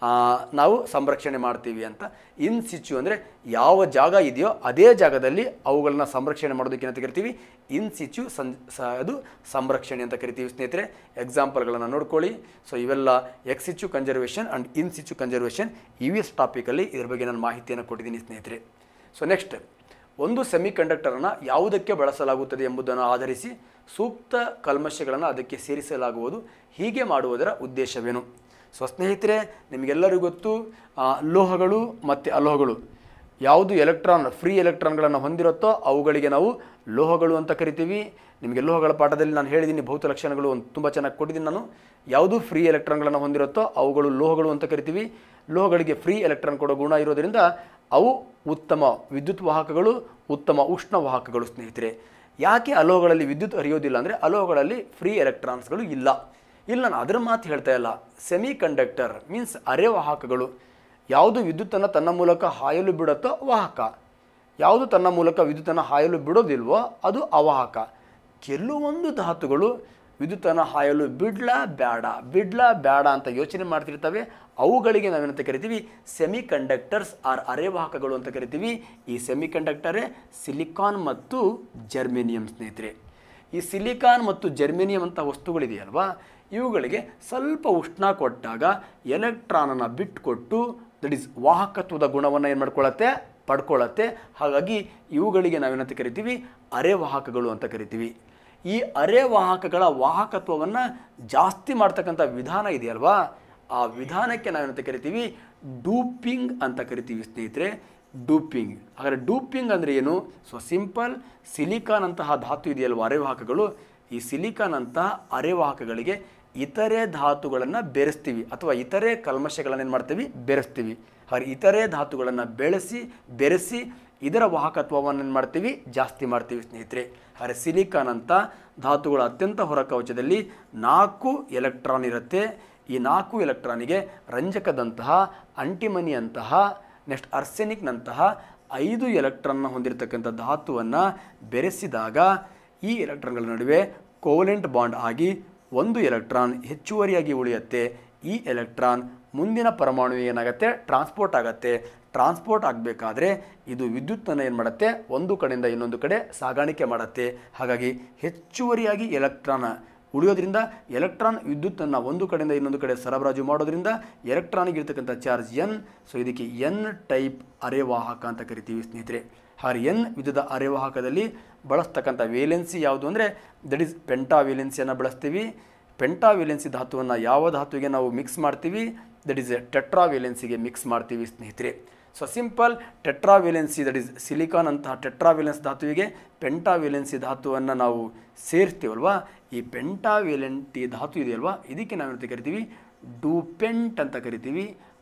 ನಾವು ಸಂರಕ್ಷಣೆ ಮಾಡ್ತೀವಿ ಅಂತ ಇನ್ ಸಿಚ್ಚು ಅಂದರೆ ಯಾವ ಜಾಗ ಇದೆಯೋ ಅದೇ ಜಾಗದಲ್ಲಿ ಅವುಗಳನ್ನ ಸಂರಕ್ಷಣೆ ಮಾಡೋದಕ್ಕೆ ಏನಂತ ಕರಿತೀವಿ ಇನ್ ಸಿಚ್ಚು ಸಂ ಸ ಅದು ಸಂರಕ್ಷಣೆ ಅಂತ ಕರಿತೀವಿ ಸ್ನೇಹಿತರೆ ಎಕ್ಸಾಂಪಲ್ಗಳನ್ನು ನೋಡ್ಕೊಳ್ಳಿ ಸೊ ಇವೆಲ್ಲ ex situ conservation and in situ conservation E V S ಟಾಪಿಕಲ್ಲಿ ಇದ್ರ ಬಗ್ಗೆ ನಾನು ಮಾಹಿತಿಯನ್ನು ಕೊಟ್ಟಿದ್ದೀನಿ ಸ್ನೇಹಿತರೆ ಸೊ ನೆಕ್ಸ್ಟ್ ಒಂದು ಸೆಮಿ ಕಂಡಕ್ಟರನ್ನು ಯಾವುದಕ್ಕೆ ಬಳಸಲಾಗುತ್ತದೆ ಎಂಬುದನ್ನು ಆಧರಿಸಿ ಸೂಕ್ತ ಕಲ್ಮಶಗಳನ್ನು ಅದಕ್ಕೆ ಸೇರಿಸಲಾಗುವುದು ಹೀಗೆ ಮಾಡುವುದರ ಉದ್ದೇಶವೇನು ಸೊ ಸ್ನೇಹಿತರೆ ನಿಮಗೆಲ್ಲರಿಗೂ ಗೊತ್ತು ಆ, ಲೋಹಗಳು ಮತ್ತು ಅಲೋಹಗಳು ಯಾವುದು ಎಲೆಕ್ಟ್ರಾನ್ ಫ್ರೀ ಎಲೆಕ್ಟ್ರಾನ್ಗಳನ್ನು ಹೊಂದಿರುತ್ತೋ ಅವುಗಳಿಗೆ ನಾವು ಲೋಹಗಳು ಅಂತ ಕರಿತೀವಿ ನಿಮಗೆ ಲೋಹಗಳ ಪಾಠದಲ್ಲಿ ನಾನು ಹೇಳಿದ್ದೀನಿ ಭೌತ ಲಕ್ಷಣಗಳು ಒಂದು ತುಂಬ ಚೆನ್ನಾಗಿ ಕೊಟ್ಟಿದ್ದೀನಿ ನಾನು ಯಾವುದು ಫ್ರೀ ಎಲೆಕ್ಟ್ರಾನ್ಗಳನ್ನು ಹೊಂದಿರುತ್ತೋ ಅವುಗಳು ಲೋಹಗಳು ಅಂತ ಕರಿತೀವಿ ಲೋಹಗಳಿಗೆ ಫ್ರೀ ಎಲೆಕ್ಟ್ರಾನ್ ಕೊಡೋ ಗುಣ ಇರೋದರಿಂದ ಅವು ಉತ್ತಮ ವಿದ್ಯುತ್ ವಾಹಕಗಳು ಉತ್ತಮ ಉಷ್ಣ ವಾಹಕಗಳು ಸ್ನೇಹಿತರೆ ಯಾಕೆ ಅಲೋಹಗಳಲ್ಲಿ ವಿದ್ಯುತ್ ಹರಿಯೋದಿಲ್ಲ ಅಂದರೆ ಅಲೋಹಗಳಲ್ಲಿ ಫ್ರೀ ಎಲೆಕ್ಟ್ರಾನ್ಸ್ಗಳು ಇಲ್ಲ ಇಲ್ಲ ನಾನು ಅದರ ಮಾತು ಹೇಳ್ತಾ ಇಲ್ಲ ಸೆಮಿ ಕಂಡಕ್ಟರ್ ಮೀನ್ಸ್ ಅರೆವಾಹಕಗಳು ಯಾವುದು ವಿದ್ಯುತ್ತನ್ನು ತನ್ನ ಮೂಲಕ ಹಾಯಲು ಬಿಡುತ್ತೋ ವಾಹಕ ಯಾವುದು ತನ್ನ ಮೂಲಕ ವಿದ್ಯುತ್ತನ್ನು ಹಾಯಲು ಬಿಡೋದಿಲ್ವೋ ಅದು ಅವಾಹಕ ಕೆಲವೊಂದು ಧಾತುಗಳು ವಿದ್ಯುತ್ತನ್ನು ಹಾಯಲು ಬಿಡ್ಲಾ ಬೇಡ ಬಿಡ್ಲಾ ಬೇಡ ಅಂತ ಯೋಚನೆ ಮಾಡ್ತಿರ್ತವೆ ಅವುಗಳಿಗೆ ನಾವೇನಂತ ಕರಿತೀವಿ ಸೆಮಿ ಕಂಡಕ್ಟರ್ಸ್ ಆರ್ ಅರೆವಾಹಕಗಳು ಅಂತ ಕರಿತೀವಿ ಈ ಸೆಮಿ ಕಂಡಕ್ಟರೇ ಸಿಲಿಕಾನ್ ಮತ್ತು ಜರ್ಮೇನಿಯಂ ಸ್ನೇಹಿತರೆ ಈ ಸಿಲಿಕಾನ್ ಮತ್ತು ಜರ್ಮೇನಿಯಂ ಅಂತ ವಸ್ತುಗಳಿದೆಯಲ್ವಾ ಇವುಗಳಿಗೆ ಸ್ವಲ್ಪ ಉಷ್ಣ ಕೊಟ್ಟಾಗ ಎಲೆಕ್ಟ್ರಾನನ್ನು ಬಿಟ್ಟುಕೊಟ್ಟು ದಟ್ ಈಸ್ ವಾಹಕತ್ವದ ಗುಣವನ್ನು ಏನು ಮಾಡ್ಕೊಳ್ಳತ್ತೆ ಪಡ್ಕೊಳ್ಳತ್ತೆ ಹಾಗಾಗಿ ಇವುಗಳಿಗೆ ನಾವೇನಂತ ಕರಿತೀವಿ ಅರೆವಾಹಕಗಳು ಅಂತ ಕರಿತೀವಿ ಈ ಅರೆವಾಹಕಗಳ ವಾಹಕತ್ವವನ್ನು ಜಾಸ್ತಿ ಮಾಡ್ತಕ್ಕಂಥ ವಿಧಾನ ಇದೆಯಲ್ವಾ ಆ ವಿಧಾನಕ್ಕೆ ನಾವೇನಂತ ಕರಿತೀವಿ ಡೂಪಿಂಗ್ ಅಂತ ಕರಿತೀವಿ ಸ್ನೇಹಿತರೆ ಡೂಪಿಂಗ್ ಹಾಗಾದರೆ ಡೂಪಿಂಗ್ ಅಂದರೆ ಏನು ಸೊ ಸಿಂಪಲ್ ಸಿಲಿಕಾನ್ ಅಂತಹ ಧಾತು ಇದೆಯಲ್ವ ಅರೆವಾಹಕಗಳು ಈ ಸಿಲಿಕಾನ್ ಅಂತಹ ಅರೆವಾಹಕಗಳಿಗೆ ಇತರೆ ಧಾತುಗಳನ್ನು ಬೆರೆಸ್ತೀವಿ ಅಥವಾ ಇತರೆ ಕಲ್ಮಶಗಳನ್ನು ಏನು ಮಾಡ್ತೀವಿ ಬೆರೆಸ್ತೀವಿ ಹಾಗೆ ಇತರೆ ಧಾತುಗಳನ್ನು ಬೆಳೆಸಿ ಬೆರೆಸಿ ಇದರ ವಾಹಕತ್ವವನ್ನು ಏನು ಮಾಡ್ತೀವಿ ಜಾಸ್ತಿ ಮಾಡ್ತೀವಿ ಸ್ನೇಹಿತರೆ ಹಾಗೆ ಸಿಲಿಕಾನ್ ಅಂತ ಧಾತುಗಳ ಅತ್ಯಂತ ಹೊರ ಕವಚದಲ್ಲಿ ನಾಲ್ಕು ಎಲೆಕ್ಟ್ರಾನ್ ಇರುತ್ತೆ ಈ ನಾಲ್ಕು ಎಲೆಕ್ಟ್ರಾನಿಗೆ ರಂಜಕದಂತಹ ಅಂಟಿಮನಿಯಂತಹ ನೆಕ್ಸ್ಟ್ ಅರ್ಸೆನಿಕ್ನಂತಹ ಐದು ಎಲೆಕ್ಟ್ರಾನ್ನ ಹೊಂದಿರತಕ್ಕಂಥ ಧಾತುವನ್ನು ಬೆರೆಸಿದಾಗ ಈ ಎಲೆಕ್ಟ್ರಾನ್ಗಳ ನಡುವೆ ಕೋಲೆಂಟ್ ಬಾಂಡ್ ಆಗಿ ಒಂದು ಎಲೆಕ್ಟ್ರಾನ್ ಹೆಚ್ಚುವರಿಯಾಗಿ ಉಳಿಯುತ್ತೆ ಈ ಎಲೆಕ್ಟ್ರಾನ್ ಮುಂದಿನ ಪರಮಾಣು ಏನಾಗುತ್ತೆ ಟ್ರಾನ್ಸ್ಪೋರ್ಟ್ ಆಗುತ್ತೆ ಟ್ರಾನ್ಸ್ಪೋರ್ಟ್ ಆಗಬೇಕಾದ್ರೆ ಇದು ವಿದ್ಯುತ್ತನ್ನು ಏನು ಮಾಡುತ್ತೆ ಒಂದು ಕಡೆಯಿಂದ ಇನ್ನೊಂದು ಕಡೆ ಸಾಗಾಣಿಕೆ ಮಾಡುತ್ತೆ ಹಾಗಾಗಿ ಹೆಚ್ಚುವರಿಯಾಗಿ ಎಲೆಕ್ಟ್ರಾನ್ ಉಳಿಯೋದ್ರಿಂದ ಎಲೆಕ್ಟ್ರಾನ್ ವಿದ್ಯುತ್ತನ್ನು ಒಂದು ಕಡೆಯಿಂದ ಇನ್ನೊಂದು ಕಡೆ ಸರಬರಾಜು ಮಾಡೋದ್ರಿಂದ ಎಲೆಕ್ಟ್ರಾನಿಗೆ ಇರ್ತಕ್ಕಂಥ ಚಾರ್ಜ್ ಎನ್ ಸೊ ಇದಕ್ಕೆ ಎನ್ ಟೈಪ್ ಅರೆವಾಹಕ ಅಂತ ಕರಿತೀವಿ ಸ್ನೇಹಿತರೆ ಹಾಗೆ ಎನ್ ವಿಧದ ಅರೆವಾಹಕದಲ್ಲಿ ಬಳಸ್ತಕ್ಕಂಥ ವೇಲೆನ್ಸಿ ಯಾವುದು ಅಂದರೆ ದಟ್ ಈಸ್ ಪೆಂಟಾ ವೇಲೆನ್ಸಿಯನ್ನು ಬಳಸ್ತೀವಿ ಪೆಂಟಾ ವೇಲೆನ್ಸಿ ಧಾತುವನ್ನು ಯಾವ ಧಾತುವಿಗೆ ನಾವು ಮಿಕ್ಸ್ ಮಾಡ್ತೀವಿ ದಟ್ ಈಸ್ ಟೆಟ್ರಾ ವೇಲೆನ್ಸಿಗೆ ಮಿಕ್ಸ್ ಮಾಡ್ತೀವಿ ಸ್ನೇಹಿತರೆ so simple tetravalency that is silicon ಅಂತಹ ಟೆಟ್ರಾವೇಲೆನ್ಸ್ ಧಾತುವಿಗೆ ಪೆಂಟಾವೇಲೆನ್ಸಿ ಧಾತುವನ್ನು ನಾವು ಸೇರಿಸ್ತೀವಲ್ವಾ ಈ ಪೆಂಟಾವೇಲೆಂಟಿ ಧಾತು ಇದೆಯಲ್ವಾ ಇದಕ್ಕೆ ನಾವೇನಂತ ಕರಿತೀವಿ ಡೂಪೆಂಟ್ ಅಂತ ಕರಿತೀವಿ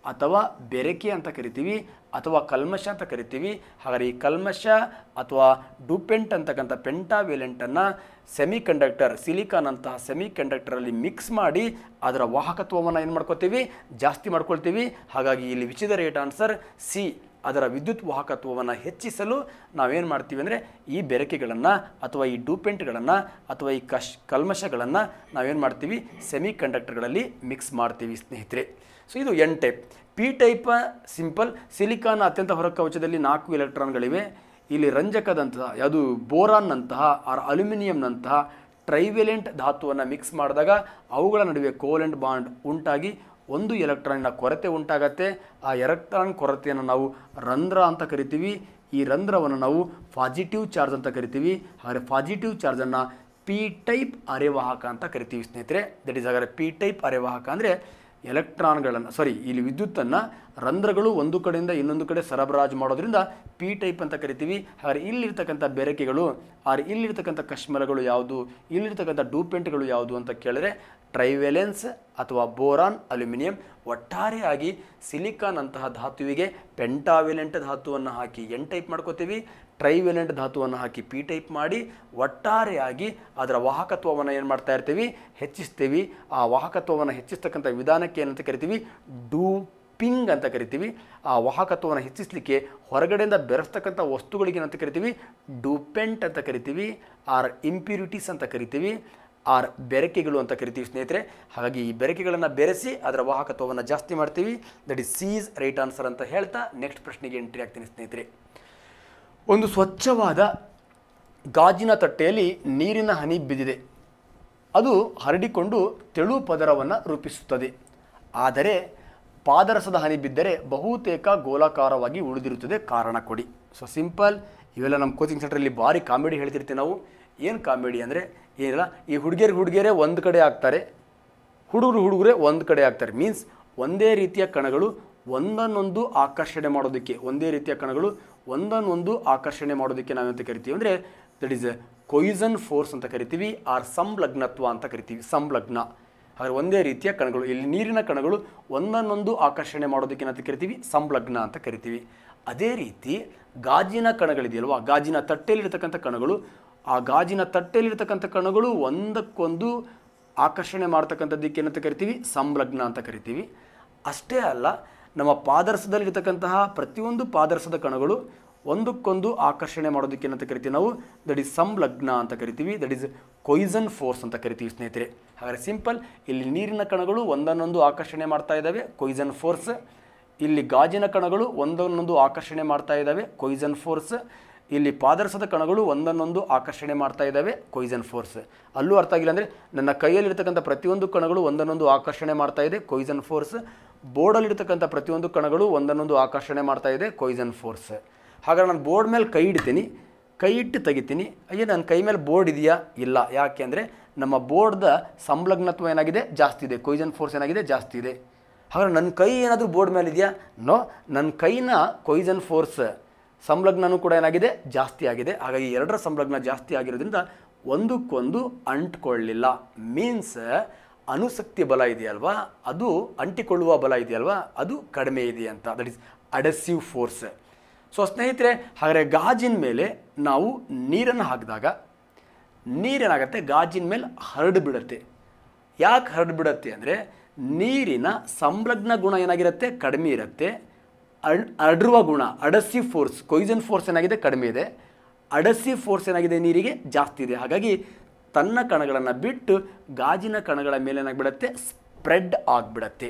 ಅಥವಾ ಬೆರಕೆ ಅಂತ ಕರಿತೀವಿ ಅಥವಾ ಕಲ್ಮಶ ಅಂತ ಕರಿತೀವಿ ಹಾಗಾದ್ರೆ ಈ ಕಲ್ಮಶ ಅಥವಾ ಡೂಪೆಂಟ್ ಅಂತಕ್ಕಂಥ ಪೆಂಟಾವೇಲೆಂಟನ್ನು ಸೆಮಿ ಕಂಡಕ್ಟರ್ ಸಿಲಿಕಾನ್ ಅಂತಹ ಸೆಮಿ ಕಂಡಕ್ಟರಲ್ಲಿ ಮಿಕ್ಸ್ ಮಾಡಿ ಅದರ ವಾಹಕತ್ವವನ್ನು ಏನು ಮಾಡ್ಕೋತೀವಿ ಜಾಸ್ತಿ ಮಾಡ್ಕೊಳ್ತೀವಿ ಹಾಗಾಗಿ ಇಲ್ಲಿ ವಿಚಿದ ರೇಟ್ ಆನ್ಸರ್ ಸಿ ಅದರ ವಿದ್ಯುತ್ ವಾಹಕತ್ವವನ್ನು ಹೆಚ್ಚಿಸಲು ನಾವೇನು ಮಾಡ್ತೀವಿ ಅಂದರೆ ಈ ಬೆರಕೆಗಳನ್ನು ಅಥವಾ ಈ ಡೂಪೆಂಟ್ಗಳನ್ನು ಅಥವಾ ಈ ಕಶ್ ಕಲ್ಮಶಗಳನ್ನು ನಾವೇನು ಮಾಡ್ತೀವಿ ಸೆಮಿ ಕಂಡಕ್ಟರ್ಗಳಲ್ಲಿ ಮಿಕ್ಸ್ ಮಾಡ್ತೀವಿ ಸ್ನೇಹಿತರೆ ಸೊ ಇದು N type P type simple silicon ಅತ್ಯಂತ ಹೊರ ಕವಚದಲ್ಲಿ ನಾಲ್ಕು ಎಲೆಕ್ಟ್ರಾನ್ಗಳಿವೆ ಇಲ್ಲಿ ರಂಜಕದಂತಹ ಯಾವುದು ಬೋರಾನ್ನಂತಹ ಆರ್ ಅಲ್ಯೂಮಿನಿಯಂನಂತಹ ಟ್ರೈವೆಲೆಂಟ್ ಧಾತುವನ್ನು ಮಿಕ್ಸ್ ಮಾಡಿದಾಗ ಅವುಗಳ ನಡುವೆ ಕೋಲೆಂಟ್ ಬಾಂಡ್ ಉಂಟಾಗಿ ಒಂದು ಎಲೆಕ್ಟ್ರಾನಿನ ಕೊರತೆ ಉಂಟಾಗತ್ತೆ ಆ ಎಲೆಕ್ಟ್ರಾನ್ ಕೊರತೆಯನ್ನು ನಾವು ರಂಧ್ರ ಅಂತ ಕರಿತೀವಿ ಈ ರಂಧ್ರವನ್ನು ನಾವು ಪಾಸಿಟಿವ್ ಚಾರ್ಜ್ ಅಂತ ಕರಿತೀವಿ ಹಾಗಾದರೆ ಪಾಸಿಟಿವ್ ಚಾರ್ಜನ್ನು ಪಿ ಟೈಪ್ ಅರೆವಾಹಕ ಅಂತ ಕರಿತೀವಿ ಸ್ನೇಹಿತರೆ ದಟ್ ಈಸ್ ಹಾಗಾದರೆ ಪಿ ಟೈಪ್ ಅರೆವಾಹಕ ಅಂದರೆ ಎಲೆಕ್ಟ್ರಾನ್ಗಳನ್ನು ಸಾರಿ ಇಲ್ಲಿ ವಿದ್ಯುತ್ತನ್ನು ರಂಧ್ರಗಳು ಒಂದು ಕಡೆಯಿಂದ ಇನ್ನೊಂದು ಕಡೆ ಸರಬರಾಜು ಮಾಡೋದ್ರಿಂದ ಪಿ ಟೈಪ್ ಅಂತ ಕರಿತೀವಿ ಹಾಗಾದ್ರೆ ಇಲ್ಲಿರ್ತಕ್ಕಂಥ ಬೆರಕೆಗಳು ಆರ್ ಇಲ್ಲಿರ್ತಕ್ಕಂಥ ಕಶ್ಮಲಗಳು ಯಾವುದು ಇಲ್ಲಿರ್ತಕ್ಕಂಥ ಡೂಪೆಂಟ್ಗಳು ಯಾವುದು ಅಂತ ಕೇಳಿದ್ರೆ ಟ್ರೈವೆಲೆನ್ಸ್ ಅಥವಾ ಬೋರಾನ್ ಅಲ್ಯೂಮಿನಿಯಂ ಒಟ್ಟಾರೆಯಾಗಿ ಸಿಲಿಕಾನ್ ಅಂತಹ ಧಾತುವಿಗೆ ಪೆಂಟಾವೆಲೆಂಟ್ ಧಾತುವನ್ನು ಹಾಕಿ ಎನ್ ಟೈಪ್ ಮಾಡ್ಕೋತೀವಿ ಟ್ರೈವೆಲೆಂಟ್ ಧಾತುವನ್ನು ಹಾಕಿ ಪಿ ಟೈಪ್ ಮಾಡಿ ಒಟ್ಟಾರೆಯಾಗಿ ಅದರ ವಾಹಕತ್ವವನ್ನು ಏನು ಮಾಡ್ತಾ ಇರ್ತೀವಿ ಹೆಚ್ಚಿಸ್ತೀವಿ ಆ ವಾಹಕತ್ವವನ್ನು ಹೆಚ್ಚಿಸ್ತಕ್ಕಂಥ ವಿಧಾನಕ್ಕೆ ಏನಂತ ಕರಿತೀವಿ ಡೂಪಿಂಗ್ ಅಂತ ಕರಿತೀವಿ ಆ ವಾಹಕತ್ವವನ್ನು ಹೆಚ್ಚಿಸಲಿಕ್ಕೆ ಹೊರಗಡೆಯಿಂದ ಬೆರೆಸ್ತಕ್ಕಂಥ ವಸ್ತುಗಳಿಗೆ ಏನಂತ ಕರಿತೀವಿ ಡೂಪೆಂಟ್ ಅಂತ ಕರಿತೀವಿ ಆರ್ ಇಂಪ್ಯೂರಿಟೀಸ್ ಅಂತ ಕರಿತೀವಿ ಆರ್ ಬೆರಕೆಗಳು ಅಂತ ಕರಿತೀವಿ ಸ್ನೇಹಿತರೆ ಹಾಗಾಗಿ ಈ ಬೆರಕೆಗಳನ್ನು ಬೆರೆಸಿ ಅದರ ವಾಹಕತ್ವವನ್ನು ಜಾಸ್ತಿ ಮಾಡ್ತೀವಿ that is C is right answer ಅಂತ ಹೇಳ್ತಾ ನೆಕ್ಸ್ಟ್ ಪ್ರಶ್ನೆಗೆ ಎಂಟ್ರಿ ಆಗ್ತೀನಿ ಸ್ನೇಹಿತರೆ ಒಂದು ಸ್ವಚ್ಛವಾದ ಗಾಜಿನ ತಟ್ಟೆಯಲ್ಲಿ ನೀರಿನ ಹನಿ ಬಿದ್ದಿದೆ ಅದು ಹರಡಿಕೊಂಡು ತೆಳು ಪದರವನ್ನು ರೂಪಿಸುತ್ತದೆ ಆದರೆ ಪಾದರಸದ ಹನಿ ಬಿದ್ದರೆ ಬಹುತೇಕ ಗೋಲಾಕಾರವಾಗಿ ಉಳಿದಿರುತ್ತದೆ ಕಾರಣ ಕೊಡಿ ಸೊ ಸಿಂಪಲ್ ಇವೆಲ್ಲ ನಮ್ಮ ಕೋಚಿಂಗ್ ಸೆಂಟ್ರಲ್ಲಿ ಭಾರಿ ಕಾಮಿಡಿ ಹೇಳ್ತಿರ್ತೀವಿ ನಾವು ಏನು ಕಾಮಿಡಿ ಅಂದರೆ ಏನಿಲ್ಲ ಈ ಹುಡುಗಿಯರು ಹುಡುಗಿಯರೇ ಒಂದು ಕಡೆ ಆಗ್ತಾರೆ ಹುಡುಗರು ಹುಡುಗರೇ ಒಂದು ಕಡೆ ಆಗ್ತಾರೆ ಮೀನ್ಸ್ ಒಂದೇ ರೀತಿಯ ಕಣಗಳು ಒಂದನ್ನೊಂದು ಆಕರ್ಷಣೆ ಮಾಡೋದಕ್ಕೆ ಒಂದೇ ರೀತಿಯ ಕಣಗಳು ಒಂದನ್ನೊಂದು ಆಕರ್ಷಣೆ ಮಾಡೋದಕ್ಕೆ ನಾವೆಂತ ಕರಿತೀವಿ ಅಂದರೆ ದಟ್ ಈಸ್ ಕೊಯ್ಸನ್ ಫೋರ್ಸ್ ಅಂತ ಕರಿತೀವಿ ಆರ್ ಸಂಲಗ್ನತ್ವ ಅಂತ ಕರಿತೀವಿ ಸಂಲಗ್ನ ಹಾಗಾದ್ರೆ ಒಂದೇ ರೀತಿಯ ಕಣಗಳು ಇಲ್ಲಿ ನೀರಿನ ಕಣಗಳು ಒಂದನ್ನೊಂದು ಆಕರ್ಷಣೆ ಮಾಡೋದಕ್ಕೆ ಏನಂತ ಕರಿತೀವಿ ಸಂಲಗ್ನ ಅಂತ ಕರಿತೀವಿ ಅದೇ ರೀತಿ ಗಾಜಿನ ಕಣಗಳಿದೆಯಲ್ವಾ ಗಾಜಿನ ತಟ್ಟೆಯಲ್ಲಿರ್ತಕ್ಕಂಥ ಕಣಗಳು ಆ ಗಾಜಿನ ತಟ್ಟೆಯಲ್ಲಿರ್ತಕ್ಕಂಥ ಕಣಗಳು ಒಂದಕ್ಕೊಂದು ಆಕರ್ಷಣೆ ಮಾಡ್ತಕ್ಕಂಥದ್ದಕ್ಕೆ ಏನಂತ ಕರಿತೀವಿ ಸಂಲಗ್ನ ಅಂತ ಕರಿತೀವಿ ಅಷ್ಟೇ ಅಲ್ಲ ನಮ್ಮ ಪಾದರಸದಲ್ಲಿರ್ತಕ್ಕಂತಹ ಪ್ರತಿಯೊಂದು ಪಾದರಸದ ಕಣಗಳು ಒಂದಕ್ಕೊಂದು ಆಕರ್ಷಣೆ ಮಾಡೋದಕ್ಕೆ ಏನಂತ ಕರಿತೀವಿ ನಾವು ದಟ್ ಈಸ್ ಸಂಲಗ್ನ ಅಂತ ಕರಿತೀವಿ ದಟ್ ಈಸ್ ಕೊಯ್ಸನ್ ಫೋರ್ಸ್ ಅಂತ ಕರಿತೀವಿ ಸ್ನೇಹಿತರೆ ಹಾಗಾದ್ರೆ ಸಿಂಪಲ್ ಇಲ್ಲಿ ನೀರಿನ ಕಣಗಳು ಒಂದನ್ನೊಂದು ಆಕರ್ಷಣೆ ಮಾಡ್ತಾ ಇದ್ದಾವೆ ಕೊಯ್ಸನ್ ಫೋರ್ಸ್ ಇಲ್ಲಿ ಗಾಜಿನ ಕಣಗಳು ಒಂದನ್ನೊಂದು ಆಕರ್ಷಣೆ ಮಾಡ್ತಾ ಇದ್ದಾವೆ ಕೊಯ್ಸನ್ ಫೋರ್ಸ್ ಇಲ್ಲಿ ಪಾದರಸದ ಕಣಗಳು ಒಂದನ್ನೊಂದು ಆಕರ್ಷಣೆ ಮಾಡ್ತಾ ಇದ್ದಾವೆ ಕೊಯ್ಸನ್ ಫೋರ್ಸ್ ಅಲ್ಲೂ ಅರ್ಥ ಆಗಿಲ್ಲ ಅಂದರೆ ನನ್ನ ಕೈಯಲ್ಲಿರ್ತಕ್ಕಂಥ ಪ್ರತಿಯೊಂದು ಕಣಗಳು ಒಂದನ್ನೊಂದು ಆಕರ್ಷಣೆ ಮಾಡ್ತಾ ಇದೆ ಕೊಯ್ಸನ್ ಫೋರ್ಸ್ ಬೋರ್ಡಲ್ಲಿರ್ತಕ್ಕಂಥ ಪ್ರತಿಯೊಂದು ಕಣಗಳು ಒಂದನ್ನೊಂದು ಆಕರ್ಷಣೆ ಮಾಡ್ತಾ ಇದೆ ಕೊಯ್ಸನ್ ಫೋರ್ಸ್ ಹಾಗಾದ್ರೆ ನಾನು ಬೋರ್ಡ್ ಮೇಲೆ ಕೈ ಇಡ್ತೀನಿ ಕೈ ಇಟ್ಟು ತೆಗಿತೀನಿ ಅಯ್ಯೋ ನನ್ನ ಕೈ ಮೇಲೆ ಬೋರ್ಡ್ ಇದೆಯಾ ಇಲ್ಲ ಯಾಕೆ ಅಂದರೆ ನಮ್ಮ ಬೋರ್ಡ್ದ ಸಂಲಗ್ನತ್ವ ಏನಾಗಿದೆ ಜಾಸ್ತಿ ಇದೆ ಕೊಯ್ಸನ್ ಫೋರ್ಸ್ ಏನಾಗಿದೆ ಜಾಸ್ತಿ ಇದೆ ಹಾಗಾದ್ರೆ ನನ್ನ ಕೈ ಏನಾದರೂ ಬೋರ್ಡ್ ಮೇಲೆ ಇದೆಯಾ ನೋ ನನ್ನ ಕೈನ ಕೊಯ್ಸನ್ ಫೋರ್ಸ್ ಸಂಲಗ್ನನೂ ಕೂಡ ಏನಾಗಿದೆ ಜಾಸ್ತಿ ಆಗಿದೆ ಹಾಗಾಗಿ ಎರಡರ ಸಂಲಗ್ನ ಜಾಸ್ತಿ ಆಗಿರೋದ್ರಿಂದ ಒಂದಕ್ಕೊಂದು ಅಂಟ್ಕೊಳ್ಳಿಲ್ಲ ಮೀನ್ಸ್ ಅನುಸಕ್ತಿ ಬಲ ಇದೆಯಲ್ವಾ ಅದು ಅಂಟಿಕೊಳ್ಳುವ ಬಲ ಇದೆಯಲ್ವಾ ಅದು ಕಡಿಮೆ ಇದೆ ಅಂತ that is adhesive force so ಸ್ನೇಹಿತರೆ ಹಾಗಾದರೆ ಗಾಜಿನ ಮೇಲೆ ನಾವು ನೀರನ್ನು ಹಾಕಿದಾಗ ನೀರೇನಾಗುತ್ತೆ ಗಾಜಿನ ಮೇಲೆ ಹರಡು ಬಿಡುತ್ತೆ ಯಾಕೆ ಹರಡು ಬಿಡುತ್ತೆ ಅಂದರೆ ನೀರಿನ ಸಂಲಗ್ನ ಗುಣ ಏನಾಗಿರುತ್ತೆ ಕಡಿಮೆ ಇರುತ್ತೆ ಅಡ್ ಅಡ್ರುವ ಗುಣ ಅಡಸಿವ್ ಫೋರ್ಸ್ ಕೊಯ್ಸನ್ ಫೋರ್ಸ್ ಏನಾಗಿದೆ ಕಡಿಮೆ ಇದೆ ಅಡಸಿವ್ ಫೋರ್ಸ್ ಏನಾಗಿದೆ ನೀರಿಗೆ ಜಾಸ್ತಿ ಇದೆ ಹಾಗಾಗಿ ತನ್ನ ಕಣಗಳನ್ನು ಬಿಟ್ಟು ಗಾಜಿನ ಕಣಗಳ ಮೇಲೆ ಏನಾಗ್ಬಿಡತ್ತೆ ಸ್ಪ್ರೆಡ್ ಆಗಿಬಿಡತ್ತೆ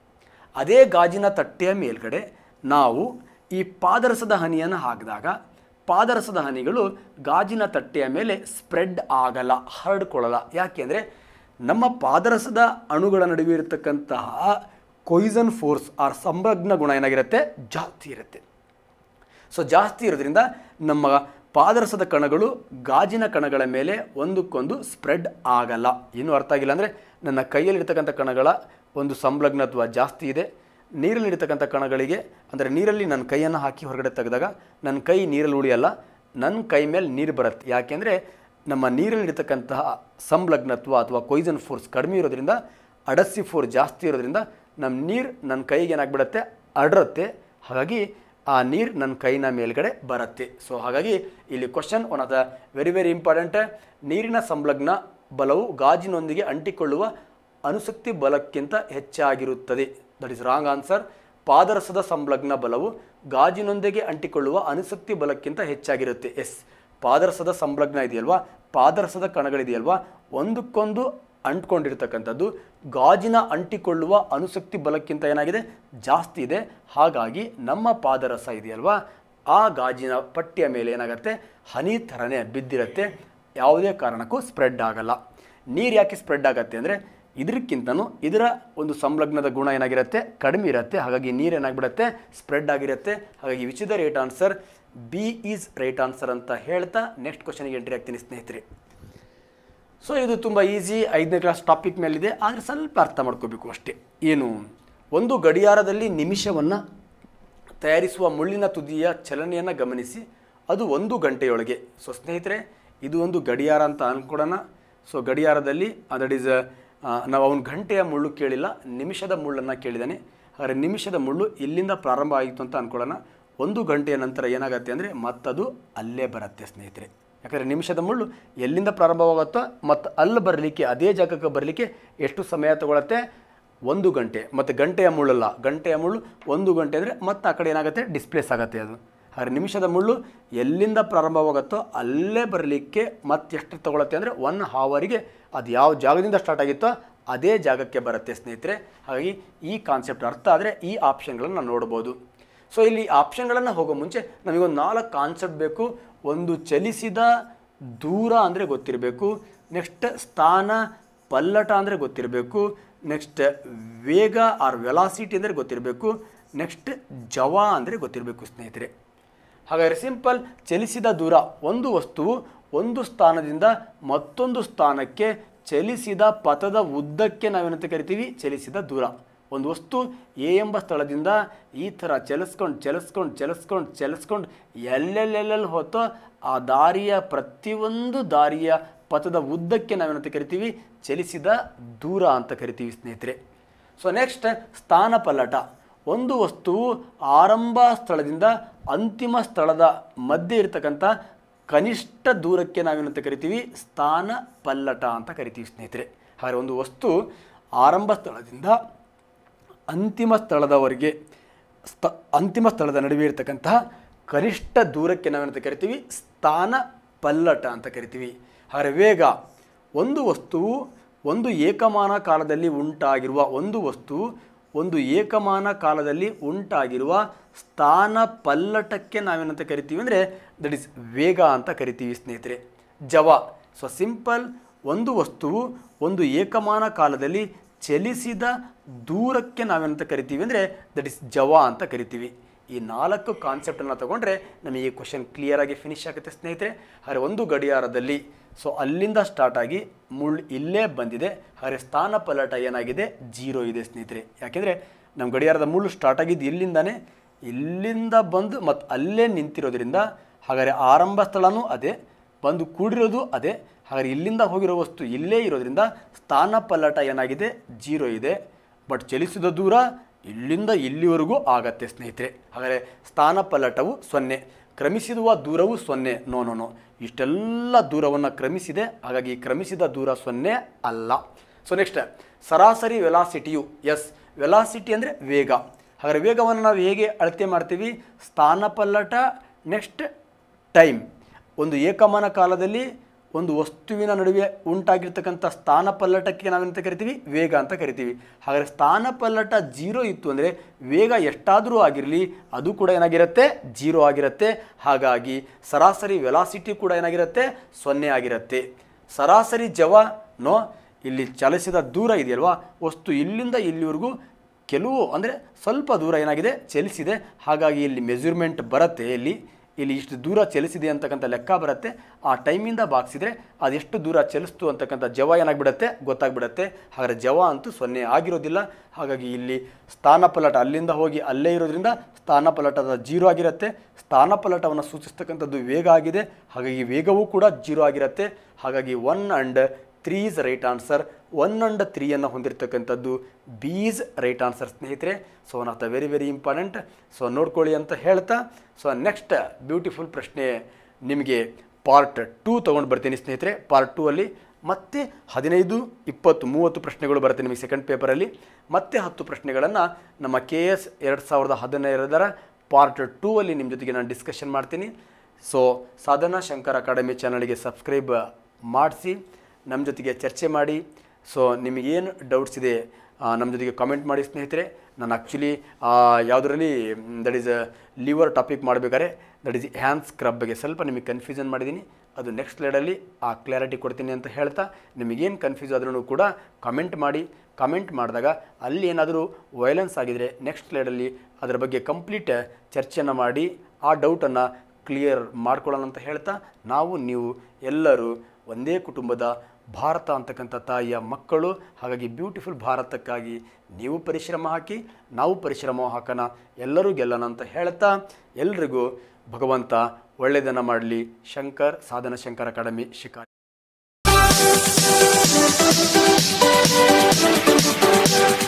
ಅದೇ ಗಾಜಿನ ತಟ್ಟೆಯ ಮೇಲ್ಗಡೆ ನಾವು ಈ ಪಾದರಸದ ಹನಿಯನ್ನು ಹಾಕಿದಾಗ ಪಾದರಸದ ಹನಿಗಳು ಗಾಜಿನ ತಟ್ಟೆಯ ಮೇಲೆ ಸ್ಪ್ರೆಡ್ ಆಗಲ್ಲ ಹರಡ್ಕೊಳ್ಳಲ್ಲ ಯಾಕೆಂದರೆ ನಮ್ಮ ಪಾದರಸದ ಅಣುಗಳ ನಡುವೆ ಇರತಕ್ಕಂತಹ ಕೊಯ್ಸನ್ ಫೋರ್ಸ್ ಆರ್ ಸಂಲಗ್ನ ಗುಣ ಏನಾಗಿರುತ್ತೆ ಜಾಸ್ತಿ ಇರುತ್ತೆ ಸೊ ಜಾಸ್ತಿ ಇರೋದ್ರಿಂದ ನಮ್ಮ ಪಾದರಸದ ಕಣಗಳು ಗಾಜಿನ ಕಣಗಳ ಮೇಲೆ ಒಂದಕ್ಕೊಂದು ಸ್ಪ್ರೆಡ್ ಆಗಲ್ಲ ಏನು ಅರ್ಥ ಆಗಿಲ್ಲ ಅಂದರೆ ನನ್ನ ಕೈಯಲ್ಲಿರ್ತಕ್ಕಂಥ ಕಣಗಳ ಒಂದು ಸಂಲಗ್ನತ್ವ ಜಾಸ್ತಿ ಇದೆ ನೀರಲ್ಲಿರ್ತಕ್ಕಂಥ ಕಣಗಳಿಗೆ ಅಂದರೆ ನೀರಲ್ಲಿ ನನ್ನ ಕೈಯನ್ನು ಹಾಕಿ ಹೊರಗಡೆ ತೆಗೆದಾಗ ನನ್ನ ಕೈ ನೀರಲ್ಲಿ ಉಳಿಯಲ್ಲ ನನ್ನ ಕೈ ಮೇಲೆ ನೀರು ಬರುತ್ತೆ ಯಾಕೆಂದರೆ ನಮ್ಮ ನೀರಲ್ಲಿರ್ತಕ್ಕಂತಹ ಸಂಲಗ್ನತ್ವ ಅಥವಾ ಕೊಯ್ಸನ್ ಫೋರ್ಸ್ ಕಡಿಮೆ ಇರೋದ್ರಿಂದ ಅಡಸಿ ಫೋರ್ಸ್ ಜಾಸ್ತಿ ಇರೋದ್ರಿಂದ ನಮ್ಮ ನೀರು ನನ್ನ ಕೈಗೆ ಏನಾಗ್ಬಿಡತ್ತೆ ಅಡ್ರತ್ತೆ ಹಾಗಾಗಿ ಆ ನೀರು ನನ್ನ ಕೈನ ಮೇಲ್ಗಡೆ ಬರುತ್ತೆ ಸೊ ಹಾಗಾಗಿ ಇಲ್ಲಿ question one of the very very important ನೀರಿನ ಸಂಲಗ್ನ ಬಲವು ಗಾಜಿನೊಂದಿಗೆ ಅಂಟಿಕೊಳ್ಳುವ ಅಣುಶಕ್ತಿ ಬಲಕ್ಕಿಂತ ಹೆಚ್ಚಾಗಿರುತ್ತದೆ ದಟ್ ಇಸ್ ರಾಂಗ್ ಆನ್ಸರ್ ಪಾದರಸದ ಸಂಲಗ್ನ ಬಲವು ಗಾಜಿನೊಂದಿಗೆ ಅಂಟಿಕೊಳ್ಳುವ ಅಣುಶಕ್ತಿ ಬಲಕ್ಕಿಂತ ಹೆಚ್ಚಾಗಿರುತ್ತೆ ಎಸ್ ಪಾದರಸದ ಸಂಲಗ್ನ ಇದೆಯಲ್ವಾ ಪಾದರಸದ ಕಣಗಳಿದೆಯಲ್ವಾ ಒಂದಕ್ಕೊಂದು ಅಂಟ್ಕೊಂಡಿರ್ತಕ್ಕಂಥದ್ದು ಗಾಜಿನ ಅಂಟಿಕೊಳ್ಳುವ ಅಣುಶಕ್ತಿ ಬಲಕ್ಕಿಂತ ಏನಾಗಿದೆ ಜಾಸ್ತಿ ಇದೆ ಹಾಗಾಗಿ ನಮ್ಮ ಪಾದರಸ ಇದೆಯಲ್ವಾ ಆ ಗಾಜಿನ ಪಟ್ಟಿಯ ಮೇಲೆ ಏನಾಗುತ್ತೆ ಹನಿ ಥರನೇ ಬಿದ್ದಿರುತ್ತೆ ಯಾವುದೇ ಕಾರಣಕ್ಕೂ ಸ್ಪ್ರೆಡ್ ಆಗಲ್ಲ ನೀರು ಯಾಕೆ ಸ್ಪ್ರೆಡ್ ಆಗತ್ತೆ ಅಂದರೆ ಇದಕ್ಕಿಂತನೂ ಇದರ ಒಂದು ಸಂಲಗ್ನದ ಗುಣ ಏನಾಗಿರುತ್ತೆ ಕಡಿಮೆ ಇರುತ್ತೆ ಹಾಗಾಗಿ ನೀರು ಏನಾಗ್ಬಿಡುತ್ತೆ ಸ್ಪ್ರೆಡ್ ಆಗಿರುತ್ತೆ ಹಾಗಾಗಿ which is the right answer B is right answer ಅಂತ ಹೇಳ್ತಾ ನೆಕ್ಸ್ಟ್ ಕ್ವಶನ್ಗೆ ಎಂಟ್ರಿ ಆಗ್ತೀನಿ ಸ್ನೇಹಿತರೆ ಸೊ ಇದು ತುಂಬ ಈಸಿ ಐದನೇ ಕ್ಲಾಸ್ ಟಾಪಿಕ್ ಮೇಲಿದೆ ಆದರೆ ಸ್ವಲ್ಪ ಅರ್ಥ ಮಾಡ್ಕೋಬೇಕು ಅಷ್ಟೇ ಏನು ಒಂದು ಗಡಿಯಾರದಲ್ಲಿ ನಿಮಿಷವನ್ನು ತಯಾರಿಸುವ ಮುಳ್ಳಿನ ತುದಿಯ ಚಲನೆಯನ್ನು ಗಮನಿಸಿ ಅದು ಒಂದು ಗಂಟೆಯೊಳಗೆ ಸೊ ಸ್ನೇಹಿತರೆ ಇದು ಒಂದು ಗಡಿಯಾರ ಅಂತ ಅನ್ಕೊಡೋಣ ಸೊ ಗಡಿಯಾರದಲ್ಲಿ ದಟ್ ಈಸ್ ನಾವು ಅವನ ಗಂಟೆಯ ಮುಳ್ಳು ಕೇಳಿಲ್ಲ ನಿಮಿಷದ ಮುಳ್ಳನ್ನು ಕೇಳಿದ್ದಾನೆ ಹಾಗಾದ್ರೆ ನಿಮಿಷದ ಮುಳ್ಳು ಇಲ್ಲಿಂದ ಪ್ರಾರಂಭ ಆಯಿತು ಅಂತ ಅನ್ಕೊಳ್ಳೋಣ ಒಂದು ಗಂಟೆಯ ನಂತರ ಏನಾಗುತ್ತೆ ಅಂದರೆ ಮತ್ತದು ಅಲ್ಲೇ ಬರುತ್ತೆ ಸ್ನೇಹಿತರೆ ಯಾಕಂದರೆ ನಿಮಿಷದ ಮುಳ್ಳು ಎಲ್ಲಿಂದ ಪ್ರಾರಂಭವಾಗುತ್ತೋ ಮತ್ತು ಅಲ್ಲಿ ಬರಲಿಕ್ಕೆ ಅದೇ ಜಾಗಕ್ಕೆ ಬರಲಿಕ್ಕೆ ಎಷ್ಟು ಸಮಯ ತಗೊಳತ್ತೆ ಒಂದು ಗಂಟೆ ಮತ್ತು ಗಂಟೆಯ ಮುಳ್ಳಲ್ಲ ಗಂಟೆಯ ಮುಳ್ಳು ಒಂದು ಗಂಟೆ ಅಂದರೆ ಮತ್ತೆ ಆ ಕಡೆ ಏನಾಗುತ್ತೆ ಡಿಸ್ಪ್ಲೇಸ್ ಆಗುತ್ತೆ ಅದು ಹಾಗೆ ನಿಮಿಷದ ಮುಳ್ಳು ಎಲ್ಲಿಂದ ಪ್ರಾರಂಭವಾಗುತ್ತೋ ಅಲ್ಲೇ ಬರಲಿಕ್ಕೆ ಮತ್ತೆ ಎಷ್ಟು ತಗೊಳುತ್ತೆ ಅಂದರೆ ಒನ್ ಹಾವರಿಗೆ ಅದು ಯಾವ ಜಾಗದಿಂದ ಸ್ಟಾರ್ಟ್ ಆಗಿತ್ತೋ ಅದೇ ಜಾಗಕ್ಕೆ ಬರುತ್ತೆ ಸ್ನೇಹಿತರೆ ಹಾಗಾಗಿ ಈ ಕಾನ್ಸೆಪ್ಟ್ ಅರ್ಥ ಆದರೆ ಈ ಆಪ್ಷನ್ಗಳನ್ನು ನಾವು ನೋಡ್ಬೋದು ಸೊ ಇಲ್ಲಿ ಆಪ್ಷನ್ಗಳನ್ನು ಹೋಗೋ ಮುಂಚೆ ನಮಗೊಂದು ನಾಲ್ಕು ಕಾನ್ಸೆಪ್ಟ್ ಬೇಕು ಒಂದು ಚಲಿಸಿದ ದೂರ ಅಂದರೆ ಗೊತ್ತಿರಬೇಕು ನೆಕ್ಸ್ಟ್ ಸ್ಥಾನ ಪಲ್ಲಟ ಅಂದರೆ ಗೊತ್ತಿರಬೇಕು ನೆಕ್ಸ್ಟ್ ವೇಗ ಆರ್ ವೆಲಾಸಿಟಿ ಅಂದರೆ ಗೊತ್ತಿರಬೇಕು ನೆಕ್ಸ್ಟ್ ಜವ ಅಂದರೆ ಗೊತ್ತಿರಬೇಕು ಸ್ನೇಹಿತರೆ ಹಾಗಾದರೆ ಸಿಂಪಲ್ ಚಲಿಸಿದ ದೂರ ಒಂದು ವಸ್ತುವು ಒಂದು ಸ್ಥಾನದಿಂದ ಮತ್ತೊಂದು ಸ್ಥಾನಕ್ಕೆ ಚಲಿಸಿದ ಪಥದ ಉದ್ದಕ್ಕೆ ನಾವೇನಂತ ಕರಿತೀವಿ ಚಲಿಸಿದ ದೂರ ಒಂದು ವಸ್ತು ಎ ಎಂಬ ಸ್ಥಳದಿಂದ ಈ ಥರ ಚಲಿಸ್ಕೊಂಡು ಚಲಿಸ್ಕೊಂಡು ಚಲಿಸ್ಕೊಂಡು ಚಲಿಸ್ಕೊಂಡು ಎಲ್ಲೆಲ್ಲೆಲ್ಲೆಲ್ಲಿ ಹೋತೋ ಆ ದಾರಿಯ ಪ್ರತಿಯೊಂದು ದಾರಿಯ ಪಥದ ಉದ್ದಕ್ಕೆ ನಾವೇನಂತ ಕರಿತೀವಿ ಚಲಿಸಿದ ದೂರ ಅಂತ ಕರಿತೀವಿ ಸ್ನೇಹಿತರೆ ಸೊ ನೆಕ್ಸ್ಟ್ ಸ್ಥಾನ ಪಲ್ಲಟ ಒಂದು ವಸ್ತುವು ಆರಂಭ ಸ್ಥಳದಿಂದ ಅಂತಿಮ ಸ್ಥಳದ ಮಧ್ಯೆ ಇರತಕ್ಕಂಥ ಕನಿಷ್ಠ ದೂರಕ್ಕೆ ನಾವೇನಂತ ಕರಿತೀವಿ ಸ್ಥಾನ ಪಲ್ಲಟ ಅಂತ ಕರಿತೀವಿ ಸ್ನೇಹಿತರೆ ಹಾಗೆ ಒಂದು ವಸ್ತು ಆರಂಭ ಸ್ಥಳದಿಂದ ಅಂತಿಮ ಸ್ಥಳದವರೆಗೆ ಸ್ಥ ಅಂತಿಮ ಸ್ಥಳದ ನಡುವೆ ಇರತಕ್ಕಂತಹ ಕನಿಷ್ಠ ದೂರಕ್ಕೆ ನಾವೇನಂತ ಕರಿತೀವಿ ಸ್ಥಾನ ಪಲ್ಲಟ ಅಂತ ಕರಿತೀವಿ ಹಾಗೆ ವೇಗ ಒಂದು ವಸ್ತುವು ಒಂದು ಏಕಮಾನ ಕಾಲದಲ್ಲಿ ಉಂಟಾಗಿರುವ ಒಂದು ವಸ್ತು ಒಂದು ಏಕಮಾನ ಕಾಲದಲ್ಲಿ ಉಂಟಾಗಿರುವ ಸ್ಥಾನ ಪಲ್ಲಟಕ್ಕೆ ನಾವೇನಂತ ಕರಿತೀವಿ ಅಂದರೆ ದಟ್ ಇಸ್ ವೇಗ ಅಂತ ಕರಿತೀವಿ ಸ್ನೇಹಿತರೆ ಜವ ಸೊ ಸಿಂಪಲ್ ಒಂದು ವಸ್ತುವು ಒಂದು ಏಕಮಾನ ಕಾಲದಲ್ಲಿ ಚಲಿಸಿದ ದೂರಕ್ಕೆ ನಾವೇನಂತ ಕರಿತೀವಿ ಅಂದರೆ ದಟ್ ಇಸ್ ಜವ ಅಂತ ಕರಿತೀವಿ ಈ ನಾಲ್ಕು ಕಾನ್ಸೆಪ್ಟನ್ನು ತಗೊಂಡ್ರೆ ನಮಗೆ ಈ ಕ್ವಶನ್ ಕ್ಲಿಯರಾಗಿ ಫಿನಿಶ್ ಆಗುತ್ತೆ ಸ್ನೇಹಿತರೆ ಹಾಗೆ ಒಂದು ಗಡಿಯಾರದಲ್ಲಿ ಸೊ ಅಲ್ಲಿಂದ ಸ್ಟಾರ್ಟ್ ಆಗಿ ಮುಳ್ಳು ಇಲ್ಲೇ ಬಂದಿದೆ ಹಾಗೆ ಸ್ಥಾನ ಪಲ್ಲಟ ಏನಾಗಿದೆ ಜೀರೋ ಇದೆ ಸ್ನೇಹಿತರೆ ಯಾಕೆಂದರೆ ನಮ್ಮ ಗಡಿಯಾರದ ಮುಳ್ಳು ಸ್ಟಾರ್ಟ್ ಆಗಿದ್ದು ಇಲ್ಲಿಂದಾನೇ ಇಲ್ಲಿಂದ ಬಂದು ಮತ್ತು ಅಲ್ಲೇ ನಿಂತಿರೋದ್ರಿಂದ ಹಾಗಾದರೆ ಆರಂಭ ಸ್ಥಳನೂ ಅದೇ ಬಂದು ಕೂಡಿರೋದು ಅದೇ ಹಾಗಾದ್ರೆ ಇಲ್ಲಿಂದ ಹೋಗಿರೋ ವಸ್ತು ಇಲ್ಲೇ ಇರೋದ್ರಿಂದ ಸ್ಥಾನ ಪಲ್ಲಟ ಏನಾಗಿದೆ ಜೀರೋ ಇದೆ ಬಟ್ ಚಲಿಸಿದ ದೂರ ಇಲ್ಲಿಂದ ಇಲ್ಲಿವರೆಗೂ ಆಗತ್ತೆ ಸ್ನೇಹಿತರೆ ಹಾಗಾದರೆ ಸ್ಥಾನ ಪಲ್ಲಟವು ಸೊನ್ನೆ ಕ್ರಮಿಸಿರುವ ದೂರವು ಸೊನ್ನೆ ನೋ ನೋ ನೋ ಇಷ್ಟೆಲ್ಲ ದೂರವನ್ನು ಕ್ರಮಿಸಿದೆ ಹಾಗಾಗಿ ಕ್ರಮಿಸಿದ ದೂರ ಸೊನ್ನೆ ಅಲ್ಲ ಸೊ ನೆಕ್ಸ್ಟ್ ಸರಾಸರಿ ವೆಲಾಸಿಟಿಯು ಎಸ್ ವೆಲಾಸಿಟಿ ಅಂದರೆ ವೇಗ ಹಾಗಾದರೆ ವೇಗವನ್ನು ನಾವು ಹೇಗೆ ಅಳತೆ ಮಾಡ್ತೀವಿ ಸ್ಥಾನ ಪಲ್ಲಟ ನೆಕ್ಸ್ಟ್ ಟೈಮ್ ಒಂದು ಏಕಮಾನ ಕಾಲದಲ್ಲಿ ಒಂದು ವಸ್ತುವಿನ ನಡುವೆ ಉಂಟಾಗಿರ್ತಕ್ಕಂಥ ಸ್ಥಾನ ಪಲ್ಲಟಕ್ಕೆ ನಾವೆಂತ ಕರಿತೀವಿ ವೇಗ ಅಂತ ಕರಿತೀವಿ ಹಾಗಾದರೆ ಸ್ಥಾನ ಪಲ್ಲಟ ಜೀರೋ ಇತ್ತು ಅಂದರೆ ವೇಗ ಎಷ್ಟಾದರೂ ಆಗಿರಲಿ ಅದು ಕೂಡ ಏನಾಗಿರುತ್ತೆ ಜೀರೋ ಆಗಿರುತ್ತೆ ಹಾಗಾಗಿ ಸರಾಸರಿ ವೆಲಾಸಿಟಿ ಕೂಡ ಏನಾಗಿರುತ್ತೆ ಸೊನ್ನೆ ಆಗಿರುತ್ತೆ ಸರಾಸರಿ ಜವ ನೋ ಇಲ್ಲಿ ಚಲಿಸಿದ ದೂರ ಇದೆಯಲ್ವಾ ವಸ್ತು ಇಲ್ಲಿಂದ ಇಲ್ಲಿವರೆಗೂ ಕೆಲವು ಅಂದರೆ ಸ್ವಲ್ಪ ದೂರ ಏನಾಗಿದೆ ಚಲಿಸಿದೆ ಹಾಗಾಗಿ ಇಲ್ಲಿ ಮೆಜರ್ಮೆಂಟ್ ಬರುತ್ತೆ ಇಲ್ಲಿ ಇಲ್ಲಿ ಇಷ್ಟು ದೂರ ಚಲಿಸಿದೆ ಅಂತಕ್ಕಂಥ ಲೆಕ್ಕ ಬರುತ್ತೆ ಆ ಟೈಮಿಂದ ಬಾಗಿಸಿದ್ರೆ ಅದೆಷ್ಟು ದೂರ ಚಲಿಸ್ತು ಅಂತಕ್ಕಂಥ ಜವ ಏನಾಗ್ಬಿಡುತ್ತೆ ಗೊತ್ತಾಗ್ಬಿಡುತ್ತೆ ಹಾಗಾದ್ರೆ ಜವ ಅಂತೂ ಸೊನ್ನೆ ಆಗಿರೋದಿಲ್ಲ ಹಾಗಾಗಿ ಇಲ್ಲಿ ಸ್ಥಾನಪಲ್ಲಟ ಅಲ್ಲಿಂದ ಹೋಗಿ ಅಲ್ಲೇ ಇರೋದ್ರಿಂದ ಸ್ಥಾನಪಲ್ಲಟದ ಜೀರೋ ಆಗಿರುತ್ತೆ ಸ್ಥಾನಪಲ್ಲಟವನ್ನು ಸೂಚಿಸ್ತಕ್ಕಂಥದ್ದು ವೇಗ ಆಗಿದೆ ಹಾಗಾಗಿ ವೇಗವೂ ಕೂಡ ಜೀರೋ ಆಗಿರುತ್ತೆ ಹಾಗಾಗಿ one and three is right answer one and ತ್ರೀಯನ್ನು ಹೊಂದಿರತಕ್ಕಂಥದ್ದು ಬೀಸ್ ರೈಟ್ ಆನ್ಸರ್ ಸ್ನೇಹಿತರೆ so one of the very very important so ನೋಡ್ಕೊಳ್ಳಿ ಅಂತ ಹೇಳ್ತಾ ಸೊ ನೆಕ್ಸ್ಟ್ ಬ್ಯೂಟಿಫುಲ್ ಪ್ರಶ್ನೆ ನಿಮಗೆ ಪಾರ್ಟ್ ಟೂ ತೊಗೊಂಡು ಬರ್ತೀನಿ ಸ್ನೇಹಿತರೆ ಪಾರ್ಟ್ ಟೂ ಅಲ್ಲಿ ಮತ್ತೆ ಹದಿನೈದು ಇಪ್ಪತ್ತು ಮೂವತ್ತು ಪ್ರಶ್ನೆಗಳು ಬರುತ್ತೆ ನಿಮಗೆ ಸೆಕೆಂಡ್ ಪೇಪರಲ್ಲಿ ಮತ್ತೆ ಹತ್ತು ಪ್ರಶ್ನೆಗಳನ್ನು ನಮ್ಮ ಕೆ ಎಸ್ ಎರಡು ಸಾವಿರದ ಹದಿನೈದರ ಪಾರ್ಟ್ ಟೂ ಅಲ್ಲಿ ನಿಮ್ಮ ಜೊತೆಗೆ ನಾನು ಡಿಸ್ಕಷನ್ ಮಾಡ್ತೀನಿ ಸೊ ಸಾಧನಾ ಶಂಕರ್ ಅಕಾಡೆಮಿ ಚಾನಲ್ಗೆ ಸಬ್ಸ್ಕ್ರೈಬ್ ಮಾಡಿಸಿ ನಮ್ಮ ಜೊತೆಗೆ ಚರ್ಚೆ ಮಾಡಿ ಸೊ ನಿಮಗೇನು ಡೌಟ್ಸ್ ಇದೆ ಆ, ನಮ್ಮ ಜೊತೆಗೆ ಕಾಮೆಂಟ್ ಮಾಡಿ ಸ್ನೇಹಿತರೆ ನಾನು ಆ್ಯಕ್ಚುಲಿ ಯಾವುದರಲ್ಲಿ ದಟ್ ಈಸ್ ಲಿವರ್ ಟಾಪಿಕ್ ಮಾಡಬೇಕಾದ್ರೆ ದಟ್ ಈಸ್ ಹ್ಯಾಂಡ್ ಸ್ಕ್ರಬ್ ಬಗ್ಗೆ ಸ್ವಲ್ಪ ನಿಮಗೆ ಕನ್ಫ್ಯೂಷನ್ ಮಾಡಿದ್ದೀನಿ ಅದು ನೆಕ್ಸ್ಟ್ ಸ್ಲೈಡಲ್ಲಿ ಆ ಕ್ಲಾರಿಟಿ ಕೊಡ್ತೀನಿ ಅಂತ ಹೇಳ್ತಾ ನಿಮಗೇನು ಕನ್ಫ್ಯೂಸ್ ಆದ್ರೂ ಕೂಡ ಕಮೆಂಟ್ ಮಾಡಿ ಕಮೆಂಟ್ ಮಾಡಿದಾಗ ಅಲ್ಲಿ ಏನಾದರೂ ವೈಲೆನ್ಸ್ ಆಗಿದರೆ ನೆಕ್ಸ್ಟ್ ಸ್ಲೈಡಲ್ಲಿ ಅದರ ಬಗ್ಗೆ ಕಂಪ್ಲೀಟ್ ಚರ್ಚೆಯನ್ನು ಮಾಡಿ ಆ ಡೌಟನ್ನು ಕ್ಲಿಯರ್ ಮಾಡ್ಕೊಳ್ಳೋಣ ಅಂತ ಹೇಳ್ತಾ ನಾವು ನೀವು ಎಲ್ಲರೂ ಒಂದೇ ಕುಟುಂಬದ ಭಾರತ ಅಂತಕ್ಕಂಥ ತಾಯಿಯ ಮಕ್ಕಳು ಹಾಗಾಗಿ ಬ್ಯೂಟಿಫುಲ್ ಭಾರತಕ್ಕಾಗಿ ನೀವು ಪರಿಶ್ರಮ ಹಾಕಿ ನಾವು ಪರಿಶ್ರಮ ಹಾಕೋಣ ಎಲ್ಲರೂ ಗೆಲ್ಲೋಣ ಅಂತ ಹೇಳ್ತಾ ಎಲ್ರಿಗೂ ಭಗವಂತ ಒಳ್ಳೆಯದನ್ನು ಮಾಡಲಿ ಶಂಕರ್ ಸಾಧನ ಶಂಕರ್ ಅಕಾಡೆಮಿ ಶಿಕಾರಿ